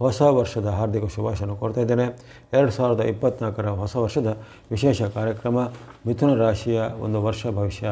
ಹೊಸ ವರ್ಷದ ಹಾರ್ದಿಕ ಶುಭಾಶಯವನ್ನು ಕೊಡ್ತಾ ಇದ್ದೇನೆ ಎರಡು ಸಾವಿರದ ಇಪ್ಪತ್ತ್ನಾಲ್ಕರ ಹೊಸ ವರ್ಷದ ವಿಶೇಷ ಕಾರ್ಯಕ್ರಮ ಮಿಥುನ ರಾಶಿಯ ಒಂದು ವರ್ಷ ಭವಿಷ್ಯ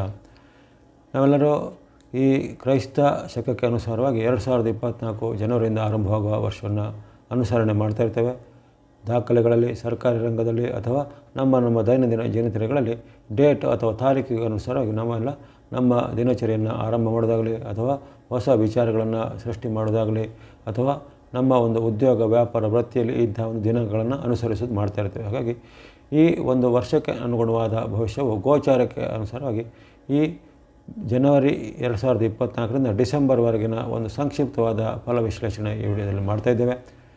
ನಾವೆಲ್ಲರೂ ಈ ಕ್ರೈಸ್ತ ಶಕಕ್ಕೆ ಅನುಸಾರವಾಗಿ ಎರಡು ಸಾವಿರದ ಇಪ್ಪತ್ತ್ನಾಲ್ಕು ಜನವರಿಯಿಂದ ಆರಂಭವಾಗುವ ವರ್ಷವನ್ನು ಅನುಸರಣೆ ಮಾಡ್ತಾ ಇರ್ತೇವೆ ದಾಖಲೆಗಳಲ್ಲಿ ಸರ್ಕಾರಿ ರಂಗದಲ್ಲಿ ಅಥವಾ ನಮ್ಮ ನಮ್ಮ ದೈನಂದಿನ ದಿನಚರಿಗಳಲ್ಲಿ ಡೇಟ್ ಅಥವಾ ತಾರೀಕಿಗೆ ಅನುಸಾರವಾಗಿ ನಾವೆಲ್ಲ ನಮ್ಮ ದಿನಚರಿಯನ್ನು ಆರಂಭ ಮಾಡೋದಾಗಲಿ ಅಥವಾ ಹೊಸ ವಿಚಾರಗಳನ್ನು ಸೃಷ್ಟಿ ಮಾಡೋದಾಗಲಿ ಅಥವಾ ನಮ್ಮ ಒಂದು ಉದ್ಯೋಗ ವ್ಯಾಪಾರ ವೃತ್ತಿಯಲ್ಲಿ ಇಂಥ ಒಂದು ದಿನಗಳನ್ನು ಅನುಸರಿಸೋದು ಮಾಡ್ತಾ ಇರ್ತೇವೆ ಹಾಗಾಗಿ ಈ ಒಂದು ವರ್ಷಕ್ಕೆ ಅನುಗುಣವಾದ ಭವಿಷ್ಯವು ಗೋಚಾರಕ್ಕೆ ಅನುಸಾರವಾಗಿ ಈ ಜನವರಿ ಎರಡು ಸಾವಿರದ ಇಪ್ಪತ್ತ್ನಾಲ್ಕರಿಂದ ಡಿಸೆಂಬರ್ವರೆಗಿನ ಒಂದು ಸಂಕ್ಷಿಪ್ತವಾದ ಫಲ ವಿಶ್ಲೇಷಣೆ ಈ ವಿಡಿಯೋದಲ್ಲಿ ಮಾಡ್ತಾ ಇದ್ದೇವೆ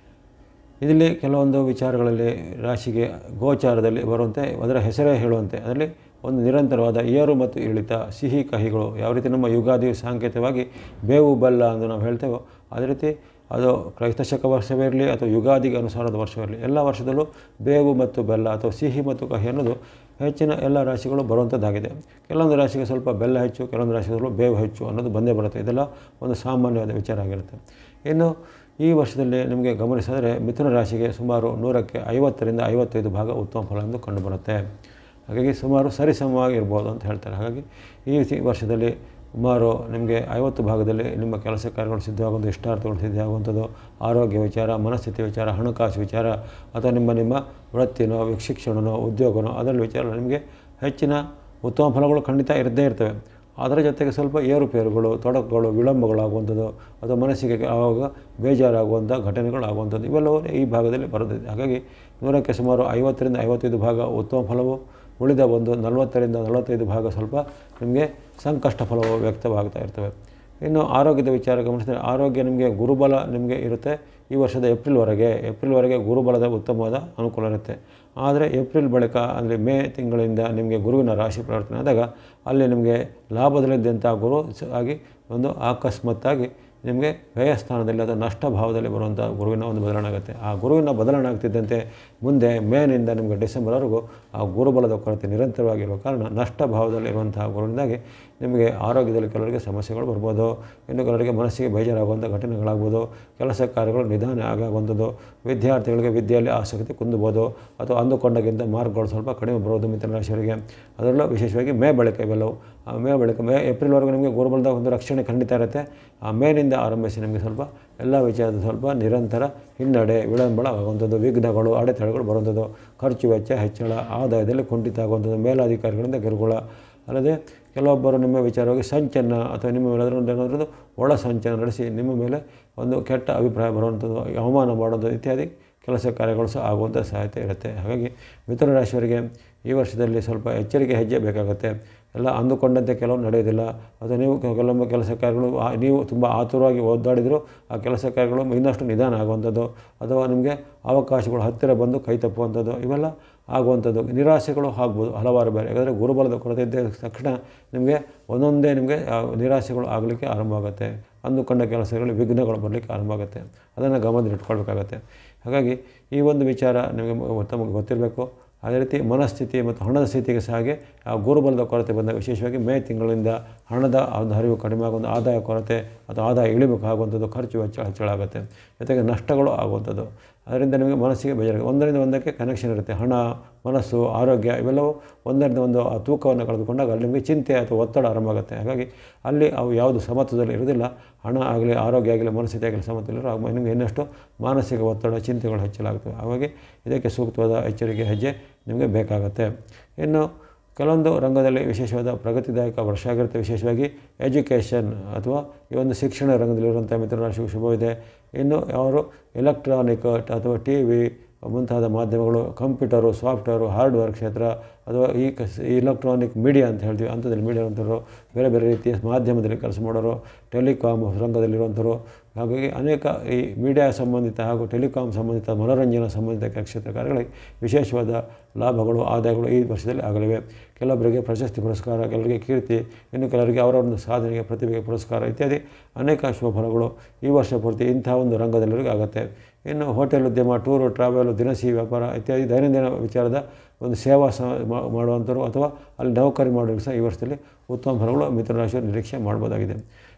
ಇದರಲ್ಲಿ ಕೆಲವೊಂದು ವಿಚಾರಗಳಲ್ಲಿ ರಾಶಿಗೆ ಗೋಚಾರದಲ್ಲಿ ಬರುವಂತೆ ಅದರ ಹೆಸರೇ ಹೇಳುವಂತೆ ಅದರಲ್ಲಿ ಒಂದು ನಿರಂತರವಾದ ಏರು ಮತ್ತು ಇಳಿತ ಸಿಹಿ ಕಹಿಗಳು ಯಾವ ರೀತಿ ನಮ್ಮ ಯುಗಾದಿ ಸಾಂಕೇತವಾಗಿ ಬೇವು ಬೆಲ್ಲ ಎಂದು ನಾವು ಹೇಳ್ತೇವೋ ಅದೇ ರೀತಿ ಅದು ಕ್ರೈಸ್ತ ಶಕ ವರ್ಷವೇ ಇರಲಿ ಅಥವಾ ಯುಗಾದಿಗೆ ಅನುಸಾರದ ವರ್ಷವಿರಲಿ ಎಲ್ಲ ವರ್ಷದಲ್ಲೂ ಬೇವು ಮತ್ತು ಬೆಲ್ಲ ಅಥವಾ ಸಿಹಿ ಮತ್ತು ಕಹಿ ಅನ್ನೋದು ಹೆಚ್ಚಿನ ಎಲ್ಲ ರಾಶಿಗಳು ಬರುವಂಥದ್ದಾಗಿದೆ ಕೆಲವೊಂದು ರಾಶಿಗೆ ಸ್ವಲ್ಪ ಬೆಲ್ಲ ಹೆಚ್ಚು ಕೆಲವೊಂದು ರಾಶಿಗಳು ಬೇವು ಹೆಚ್ಚು ಅನ್ನೋದು ಬಂದೇ ಬರುತ್ತೆ ಇದೆಲ್ಲ ಒಂದು ಸಾಮಾನ್ಯವಾದ ವಿಚಾರ ಆಗಿರುತ್ತೆ ಇನ್ನು ಈ ವರ್ಷದಲ್ಲಿ ನಿಮಗೆ ಗಮನಿಸಿದರೆ ಮಿಥುನ ರಾಶಿಗೆ ಸುಮಾರು ನೂರಕ್ಕೆ ಐವತ್ತರಿಂದ ಐವತ್ತೈದು ಭಾಗ ಉತ್ತಮ ಫಲ ಎಂದು ಕಂಡುಬರುತ್ತೆ ಹಾಗಾಗಿ ಸುಮಾರು ಸರಿಸಮವಾಗಿ ಇರ್ಬೋದು ಅಂತ ಹೇಳ್ತಾರೆ ಹಾಗಾಗಿ ಈ ಸಿ- ವರ್ಷದಲ್ಲಿ ಸುಮಾರು ನಿಮಗೆ ಐವತ್ತು ಭಾಗದಲ್ಲಿ ನಿಮ್ಮ ಕೆಲಸ ಕಾರ್ಯಗಳು ಸಿದ್ಧವಾಗುವಂಥ ಇಷ್ಟಾರ್ಥಗಳು ಸಿದ್ಧವಾಗುವಂಥದ್ದು ಆರೋಗ್ಯ ವಿಚಾರ ಮನಸ್ಥಿತಿ ವಿಚಾರ ಹಣಕಾಸು ವಿಚಾರ ಅಥವಾ ನಿಮ್ಮ ನಿಮ್ಮ ವೃತ್ತಿನೋ ಶಿಕ್ಷಣನೋ ಉದ್ಯೋಗನೋ ಅದರಲ್ಲಿ ವಿಚಾರ ನಿಮಗೆ ಹೆಚ್ಚಿನ ಉತ್ತಮ ಫಲಗಳು ಖಂಡಿತ ಇರದೇ ಇರ್ತವೆ ಅದರ ಜೊತೆಗೆ ಸ್ವಲ್ಪ ಏರುಪೇರುಗಳು ತೊಡಕುಗಳು ವಿಳಂಬಗಳಾಗುವಂಥದ್ದು ಅಥವಾ ಮನಸ್ಸಿಗೆ ಆವಾಗ ಬೇಜಾರಾಗುವಂಥ ಘಟನೆಗಳು ಆಗುವಂಥದ್ದು ಇವೆಲ್ಲವೂ ಈ ಭಾಗದಲ್ಲಿ ಬರುತ್ತದೆ ಹಾಗಾಗಿ ನೂರಕ್ಕೆ ಸುಮಾರು ಐವತ್ತರಿಂದ ಐವತ್ತೈದು ಭಾಗ ಉತ್ತಮ ಫಲವು ಉಳಿದ ಒಂದು ನಲವತ್ತರಿಂದ ನಲವತ್ತೈದು ಭಾಗ ಸ್ವಲ್ಪ ನಿಮಗೆ ಸಂಕಷ್ಟ ಫಲವು ವ್ಯಕ್ತವಾಗ್ತಾ ಇರ್ತವೆ ಇನ್ನು ಆರೋಗ್ಯದ ವಿಚಾರ ಗಮನಿಸಿದರೆ ಆರೋಗ್ಯ ನಿಮಗೆ ಗುರುಬಲ ನಿಮಗೆ ಇರುತ್ತೆ ಈ ವರ್ಷದ ಏಪ್ರಿಲ್ವರೆಗೆ ಏಪ್ರಿಲ್ವರೆಗೆ ಗುರುಬಲದ ಉತ್ತಮವಾದ ಅನುಕೂಲ ಇರುತ್ತೆ ಆದರೆ ಏಪ್ರಿಲ್ ಬಳಿಕ ಅಂದರೆ ಮೇ ತಿಂಗಳಿಂದ ನಿಮಗೆ ಗುರುವಿನ ರಾಶಿ ಪರಿವರ್ತನೆ ಆದಾಗ ಅಲ್ಲಿ ನಿಮಗೆ ಲಾಭದಲ್ಲಿದ್ದಂಥ ಗುರು ಸ- ಆಗಿ ಒಂದು ಅಕಸ್ಮಾತ್ತಾಗಿ ನಿಮಗೆ ವ್ಯಯಸ್ಥಾನದಲ್ಲಿ ಅಥವಾ ನಷ್ಟ ಭಾವದಲ್ಲಿ ಬರುವಂಥ ಗುರುವಿನ ಒಂದು ಬದಲಾವಣೆ ಆಗುತ್ತೆ ಆ ಗುರುವಿನ ಬದಲಾವಣೆ ಆಗ್ತಿದ್ದಂತೆ ಮುಂದೆ ಮೇನಿಂದ ನಿಮಗೆ ಡಿಸೆಂಬರ್ವರೆಗೂ ಆ ಗುರುಬಲದ ಕೊರತೆ ನಿರಂತರವಾಗಿರುವ ಕಾರಣ ನಷ್ಟ ಭಾವದಲ್ಲಿ ಇರುವಂತಹ ಗುರುವಿನಾಗಿ ನಿಮಗೆ ಆರೋಗ್ಯದಲ್ಲಿ ಕೆಲವರಿಗೆ ಸಮಸ್ಯೆಗಳು ಬರ್ಬೋದು ಇನ್ನು ಕೆಲವರಿಗೆ ಮನಸ್ಸಿಗೆ ಬೇಜಾರಾಗುವಂಥ ಘಟನೆಗಳಾಗ್ಬೋದು ಕೆಲಸ ಕಾರ್ಯಗಳು ನಿಧಾನ ಆಗುವಂಥದ್ದು ವಿದ್ಯಾರ್ಥಿಗಳಿಗೆ ವಿದ್ಯೆಯಲ್ಲಿ ಆಸಕ್ತಿ ಕುಂದಬೋದು ಅಥವಾ ಅಂದುಕೊಂಡಕ್ಕಿಂತ ಮಾರ್ಕ್ಗಳು ಸ್ವಲ್ಪ ಕಡಿಮೆ ಬರೋದು ಮಿತ್ರ ರಾಶಿಯವರಿಗೆ ಅದರಲ್ಲೂ ವಿಶೇಷವಾಗಿ ಮೇ ಬಳಿಕ ಇವೆಲ್ಲವು ಆ ಮೇ ಬಳಿಕ ಮೇ ಏಪ್ರಿಲ್ವರೆಗೂ ನಿಮಗೆ ಗುರುಬಲದ ಒಂದು ರಕ್ಷಣೆ ಖಂಡಿತ ಇರುತ್ತೆ ಆ ಮೇನಿಂದ ಆರಂಭಿಸಿ ನಿಮಗೆ ಸ್ವಲ್ಪ ಎಲ್ಲ ವಿಚಾರದ ಸ್ವಲ್ಪ ನಿರಂತರ ಹಿನ್ನಡೆ ವಿಳಂಬಳ ಆಗುವಂಥದ್ದು ವಿಘ್ನಗಳು ಅಡೆತಡೆಗಳು ಬರುವಂಥದ್ದು ಖರ್ಚು ವೆಚ್ಚ ಹೆಚ್ಚಳ ಆದಾಯದಲ್ಲಿ ಕುಂಠಿತ ಆಗುವಂಥದ್ದು ಮೇಲಾಧಿಕಾರಿಗಳಿಂದ ಕಿರುಕುಳ ಅಲ್ಲದೆ ಕೆಲವೊಬ್ಬರು ನಿಮ್ಮ ವಿಚಾರವಾಗಿ ಸಂಚನ ಅಥವಾ ನಿಮ್ಮ ಮೇಲೆ ಏನಾದರೂ ಒಂದು ಏನಾದರೂ ಒಳ ಸಂಚನ ನಡೆಸಿ ನಿಮ್ಮ ಮೇಲೆ ಒಂದು ಕೆಟ್ಟ ಅಭಿಪ್ರಾಯ ಬರುವಂಥದ್ದು ಅವಮಾನ ಮಾಡುವಂಥದ್ದು ಇತ್ಯಾದಿ ಕೆಲಸ ಕಾರ್ಯಗಳು ಸಹ ಆಗುವಂಥ ಸಾಧ್ಯತೆ ಇರುತ್ತೆ ಹಾಗಾಗಿ ಮಿಥುನ ರಾಶಿಯವರಿಗೆ ಈ ವರ್ಷದಲ್ಲಿ ಸ್ವಲ್ಪ ಎಚ್ಚರಿಕೆ ಹೆಜ್ಜೆ ಬೇಕಾಗುತ್ತೆ ಎಲ್ಲ ಅಂದುಕೊಂಡಂತೆ ಕೆಲವು ನಡೆಯೋದಿಲ್ಲ ಅಥವಾ ನೀವು ಕೆಲ- ಕೆಲವೊಮ್ಮೆ ಕೆಲಸ ಕಾರ್ಯಗಳು ಆ- ನೀವು ತುಂಬ ಆತುರವಾಗಿ ಒದ್ದಾಡಿದರೂ ಆ ಕೆಲಸ ಕಾರ್ಯಗಳು ಇನ್ನಷ್ಟು ನಿಧಾನ ಆಗುವಂಥದ್ದು ಅಥವಾ ನಿಮಗೆ ಅವಕಾಶಗಳು ಹತ್ತಿರ ಬಂದು ಕೈ ತಪ್ಪುವಂಥದ್ದು ಇವೆಲ್ಲ ಆಗುವಂಥದ್ದು ನಿರಾಸೆಗಳು ಆಗ್ಬೋದು ಹಲವಾರು ಬೇರೆ ಯಾಕಂದರೆ ಗುರುಬಲದ ಕೊರತೆ ಇದ್ದ ತಕ್ಷಣ ನಿಮಗೆ ಒಂದೊಂದೇ ನಿಮಗೆ ಆ ನಿರಾಸೆಗಳು ಆಗಲಿಕ್ಕೆ ಆರಂಭ ಆಗುತ್ತೆ ಅಂದುಕೊಂಡ ಕೆಲಸಗಳು ವಿಘ್ನಗಳು ಬರಲಿಕ್ಕೆ ಆರಂಭ ಆಗುತ್ತೆ ಅದನ್ನು ಗಮನದಲ್ಲಿಟ್ಕೊಳ್ಬೇಕಾಗತ್ತೆ ಹಾಗಾಗಿ ಈ ಒಂದು ವಿಚಾರ ನಿಮಗೆ ಮ- ತಮಗೆ ಗೊತ್ತಿರಬೇಕು ಅದೇ ರೀತಿ ಮನಸ್ಥಿತಿ ಮತ್ತು ಹಣದ ಸ್ಥಿತಿಗೆ ಸಹ ಹಾಗೆ ಆ ಗುರುಬಲದ ಕೊರತೆ ಬಂದ ವಿಶೇಷವಾಗಿ ಮೇ ತಿಂಗಳಿಂದ ಹಣದ ಒಂದು ಹರಿವು ಕಡಿಮೆ ಆಗುವಂಥ ಆದಾಯ ಕೊರತೆ ಅಥವಾ ಆದಾಯ ಇಳಿಮುಖ ಆಗುವಂಥದ್ದು ಖರ್ಚು ವೆಚ್ಚ ಹೆಚ್ಚಳ ಆಗುತ್ತೆ ಜೊತೆಗೆ ನಷ್ಟಗಳು ಆಗುವಂಥದ್ದು ಅದರಿಂದ ನಿಮಗೆ ಮನಸ್ಸಿಗೆ ಬೇಜಾರು ಒಂದರಿಂದ ಒಂದಕ್ಕೆ ಕನೆಕ್ಷನ್ ಇರುತ್ತೆ ಹಣ ಮನಸ್ಸು ಆರೋಗ್ಯ ಇವೆಲ್ಲವೂ ಒಂದರಿಂದ ಒಂದು ಆ ತೂಕವನ್ನು ಕಳೆದುಕೊಂಡಾಗ ಅಲ್ಲಿ ನಿಮಗೆ ಚಿಂತೆ ಅಥವಾ ಒತ್ತಡ ಆರಂಭ ಆಗುತ್ತೆ ಹಾಗಾಗಿ ಅಲ್ಲಿ ಅವು ಯಾವುದು ಸಮತ್ವದಲ್ಲಿ ಇರೋದಿಲ್ಲ ಹಣ ಆಗಲಿ ಆರೋಗ್ಯ ಆಗಲಿ ಮನಸ್ಥಿತಿ ಆಗಲಿ ಸಮತ್ವದಲ್ಲಿ ಆಗ ನಿಮಗೆ ಇನ್ನಷ್ಟು ಮಾನಸಿಕ ಒತ್ತಡ ಚಿಂತೆಗಳು ಹೆಚ್ಚಲಾಗ್ತವೆ ಹಾಗಾಗಿ ಇದಕ್ಕೆ ಸೂಕ್ತವಾದ ಎಚ್ಚರಿಕೆ ಹೆಜ್ಜೆ ನಿಮಗೆ ಬೇಕಾಗುತ್ತೆ ಇನ್ನು ಕೆಲವೊಂದು ರಂಗದಲ್ಲಿ ವಿಶೇಷವಾದ ಪ್ರಗತಿದಾಯಕ ವರ್ಷ ಆಗಿರುತ್ತೆ ವಿಶೇಷವಾಗಿ ಎಜುಕೇಷನ್ ಅಥವಾ ಈ ಒಂದು ಶಿಕ್ಷಣ ರಂಗದಲ್ಲಿರುವಂಥ ಮಿತ್ರರಾಶಿಗೂ ಶುಭವಿದೆ ಇನ್ನು ಅವರು ಎಲೆಕ್ಟ್ರಾನಿಕ್ ಅಥವಾ ಟಿ ವಿ ಮುಂತಾದ ಮಾಧ್ಯಮಗಳು ಕಂಪ್ಯೂಟರು ಸಾಫ್ಟ್ವೇರು ಹಾರ್ಡ್ವೇರ್ ಕ್ಷೇತ್ರ ಅಥವಾ ಈ ಕಸ್ ಈ ಇಲೆಕ್ಟ್ರಾನಿಕ್ ಮೀಡಿಯಾ ಅಂತ ಹೇಳ್ತೀವಿ ಅಂಥದ್ದಲ್ಲಿ ಮೀಡಿಯಾ ಅಂತವರು ಬೇರೆ ಬೇರೆ ರೀತಿಯ ಮಾಧ್ಯಮದಲ್ಲಿ ಕೆಲಸ ಮಾಡೋರು ಟೆಲಿಕಾಮ್ ರಂಗದಲ್ಲಿರುವಂಥವ್ರು ಹಾಗಾಗಿ ಅನೇಕ ಈ ಮೀಡಿಯಾ ಸಂಬಂಧಿತ ಹಾಗೂ ಟೆಲಿಕಾಂ ಸಂಬಂಧಿತ ಮನೋರಂಜನಾ ಸಂಬಂಧಿತ ಕ್ಷೇತ್ರ ಕಾರ್ಯಗಳಿಗೆ ವಿಶೇಷವಾದ ಲಾಭಗಳು ಆದಾಯಗಳು ಈ ವರ್ಷದಲ್ಲಿ ಆಗಲಿವೆ ಕೆಲವೊಬ್ಬರಿಗೆ ಪ್ರಶಸ್ತಿ ಪುರಸ್ಕಾರ ಕೆಲವರಿಗೆ ಕೀರ್ತಿ ಇನ್ನು ಕೆಲವರಿಗೆ ಅವರ ಒಂದು ಸಾಧನೆಗೆ ಪ್ರತಿಭೆಗೆ ಪುರಸ್ಕಾರ ಇತ್ಯಾದಿ ಅನೇಕ ಶುಭ ಫಲಗಳು ಈ ವರ್ಷ ಪೂರ್ತಿ ಇಂಥ ಒಂದು ರಂಗದಲ್ಲರಿಗೆ ಆಗುತ್ತೆ ಇನ್ನು ಹೋಟೆಲ್ ಉದ್ಯಮ ಟೂರು ಟ್ರಾವೆಲು ದಿನಸಿ ವ್ಯಾಪಾರ ಇತ್ಯಾದಿ ದೈನಂದಿನ ವಿಚಾರದ ಒಂದು ಸೇವಾ ಸ ಮಾ- ಮಾಡುವಂಥವ್ರು ಅಥವಾ ಅಲ್ಲಿ ನೌಕರಿ ಮಾಡೋರು ಸಹ ಈ ವರ್ಷದಲ್ಲಿ ಉತ್ತಮ ಫಲಗಳು ಮಿಥುನ ರಾಶಿಯವರು ನಿರೀಕ್ಷೆ ಮಾಡ್ಬೋದಾಗಿದೆ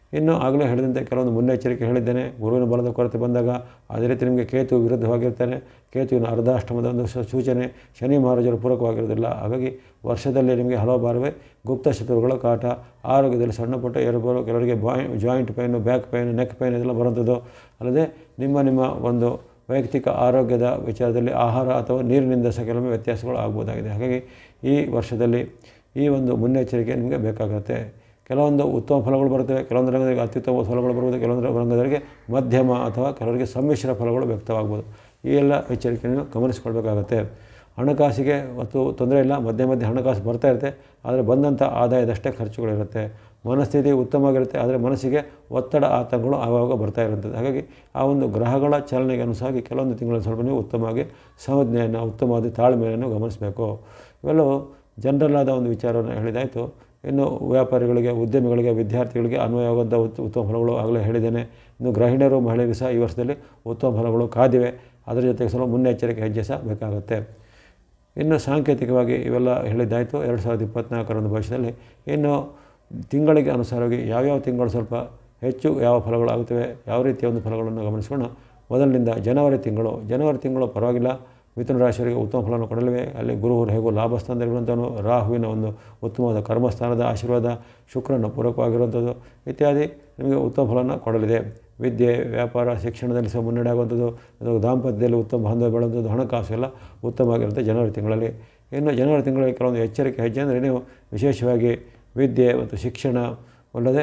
ಇನ್ನು ಆಗಲೇ ಹೇಳಿದಂತೆ ಕೆಲವೊಂದು ಮುನ್ನೆಚ್ಚರಿಕೆ ಹೇಳಿದ್ದೇನೆ ಗುರುವಿನ ಬಲದ ಕೊರತೆ ಬಂದಾಗ ಅದೇ ರೀತಿ ನಿಮಗೆ ಕೇತು ವಿರುದ್ಧವಾಗಿರ್ತಾನೆ ಕೇತುವಿನ ಅರ್ಧಾಷ್ಟಮದ ಒಂದು ಸ- ಸೂಚನೆ ಶನಿ ಮಹಾರಾಜರು ಪೂರಕವಾಗಿರೋದಿಲ್ಲ ಹಾಗಾಗಿ ವರ್ಷದಲ್ಲಿ ನಿಮಗೆ ಹಲವು ಬಾರವೇ ಗುಪ್ತ ಶತ್ರುಗಳ ಕಾಟ ಆರೋಗ್ಯದಲ್ಲಿ ಸಣ್ಣ ಪುಟ್ಟ ಏರುಪೇರು ಕೆಲವರಿಗೆ ಬಾಯ್ joint pain back pain neck pain ಇದೆಲ್ಲ ಬರುವಂಥದ್ದು ಅಲ್ಲದೆ ನಿಮ್ಮ ನಿಮ್ಮ ಒಂದು ವೈಯಕ್ತಿಕ ಆರೋಗ್ಯದ ವಿಚಾರದಲ್ಲಿ ಆಹಾರ ಅಥವಾ ನೀರಿನಿಂದ ಸಹ ಕೆಲವೊಮ್ಮೆ ವ್ಯತ್ಯಾಸಗಳು ಆಗ್ಬೋದಾಗಿದೆ ಹಾಗಾಗಿ ಈ ವರ್ಷದಲ್ಲಿ ಈ ಒಂದು ಮುನ್ನೆಚ್ಚರಿಕೆ ನಿಮಗೆ ಬೇಕಾಗುತ್ತೆ ಕೆಲವೊಂದು ಉತ್ತಮ ಫಲಗಳು ಬರುತ್ತವೆ ಕೆಲವೊಂದು ರಂಗದವರಿಗೆ ಅತ್ಯುತ್ತಮ ಫಲಗಳು ಬರುವುದು ಕೆಲವೊಂದು ರಂಗದವರಿಗೆ ಮಧ್ಯಮ ಅಥವಾ ಕೆಲವರಿಗೆ ಸಮ್ಮಿಶ್ರ ಫಲಗಳು ವ್ಯಕ್ತವಾಗ್ಬೋದು ಈ ಎಲ್ಲ ಎಚ್ಚರಿಕೆಯನ್ನು ಗಮನಿಸ್ಕೊಳ್ಬೇಕಾಗತ್ತೆ ಹಣಕಾಸಿಗೆ ಮತ್ತು ತೊಂದರೆ ಇಲ್ಲ ಮಧ್ಯೆ ಮಧ್ಯೆ ಹಣಕಾಸು ಬರ್ತಾ ಇರುತ್ತೆ ಆದರೆ ಬಂದಂಥ ಆದಾಯದಷ್ಟೇ ಖರ್ಚುಗಳಿರುತ್ತೆ ಮನಸ್ಥಿತಿ ಉತ್ತಮವಾಗಿರುತ್ತೆ ಆದರೆ ಮನಸ್ಸಿಗೆ ಒತ್ತಡ ಆತಂಕಗಳು ಆವಾಗ ಬರ್ತಾ ಇರುತ್ತದೆ ಹಾಗಾಗಿ ಆ ಒಂದು ಗ್ರಹಗಳ ಚಲನೆಗೆ ಅನುಸಾರ ಕೆಲವೊಂದು ತಿಂಗಳಲ್ಲಿ ಸ್ವಲ್ಪ ನೀವು ಉತ್ತಮವಾಗಿ ಸಂಜ್ಞೆಯನ್ನು ಉತ್ತಮವಾದ ತಾಳ್ಮೆಯನ್ನು ಗಮನಿಸಬೇಕು ಇವೆಲ್ಲವೂ ಜನರಲ್ ಆದ ಒಂದು ವಿಚಾರವನ್ನು ಹೇಳಿದಾಯಿತು ಇನ್ನು ವ್ಯಾಪಾರಿಗಳಿಗೆ ಉದ್ಯಮಿಗಳಿಗೆ ವಿದ್ಯಾರ್ಥಿಗಳಿಗೆ ಅನ್ವಯವಾಗುವಂಥ ಉತ್ ಉತ್ತಮ ಫಲಗಳು ಆಗಲೇ ಹೇಳಿದ್ದೇನೆ ಇನ್ನು ಗೃಹಿಣಿಯರು ಮಹಿಳೆಯರು ಸಹ ಈ ವರ್ಷದಲ್ಲಿ ಉತ್ತಮ ಫಲಗಳು ಕಾದಿವೆ ಅದರ ಜೊತೆಗೆ ಸ್ವಲ್ಪ ಮುನ್ನೆಚ್ಚರಿಕೆ ಹೆಜ್ಜೆ ಸಹ ಬೇಕಾಗುತ್ತೆ ಇನ್ನು ಸಾಂಕೇತಿಕವಾಗಿ ಇವೆಲ್ಲ ಹೇಳಿದ್ದಾಯಿತು ಎರಡು ಸಾವಿರದ ಇಪ್ಪತ್ತ್ನಾಲ್ಕರ ಒಂದು ಭವಿಷ್ಯದಲ್ಲಿ ಇನ್ನು ತಿಂಗಳಿಗೆ ಅನುಸಾರವಾಗಿ ಯಾವ್ಯಾವ ತಿಂಗಳು ಸ್ವಲ್ಪ ಹೆಚ್ಚು ಯಾವ ಫಲಗಳು ಆಗುತ್ತವೆ ಯಾವ ರೀತಿಯ ಒಂದು ಫಲಗಳನ್ನು ಗಮನಿಸೋಣ ಮೊದಲಿನಿಂದ ಜನವರಿ ತಿಂಗಳು ಜನವರಿ ತಿಂಗಳು ಪರವಾಗಿಲ್ಲ ಮಿಥುನ ರಾಶಿಯವರಿಗೆ ಉತ್ತಮ ಫಲವನ್ನು ಕೊಡಲಿವೆ ಅಲ್ಲಿ ಗುರುವರು ಹೇಗೂ ಲಾಭಸ್ಥಾನದಲ್ಲಿರುವಂಥವನು ರಾಹುವಿನ ಒಂದು ಉತ್ತಮವಾದ ಕರ್ಮಸ್ಥಾನದ ಆಶೀರ್ವಾದ ಶುಕ್ರನ ಪೂರಕವಾಗಿರುವಂಥದ್ದು ಇತ್ಯಾದಿ ನಿಮಗೆ ಉತ್ತಮ ಫಲವನ್ನು ಕೊಡಲಿದೆ ವಿದ್ಯೆ ವ್ಯಾಪಾರ ಶಿಕ್ಷಣದಲ್ಲಿ ಸಹ ಮುನ್ನಡೆ ಆಗುವಂಥದ್ದು ಅದು ದಾಂಪತ್ಯದಲ್ಲಿ ಉತ್ತಮ ಬಾಂಧವ್ಯ ಬೆಳೆದಂಥದ್ದು ಹಣಕಾಸು ಎಲ್ಲ ಉತ್ತಮವಾಗಿರುತ್ತೆ ಜನವರಿ ತಿಂಗಳಲ್ಲಿ ಇನ್ನು ಜನವರಿ ತಿಂಗಳಲ್ಲಿ ಕೆಲವೊಂದು ಎಚ್ಚರಿಕೆ ಹೆಜ್ಜೆ ಅಂದರೆ ನೀವು ವಿಶೇಷವಾಗಿ ವಿದ್ಯೆ ಮತ್ತು ಶಿಕ್ಷಣ ಅಲ್ಲದೆ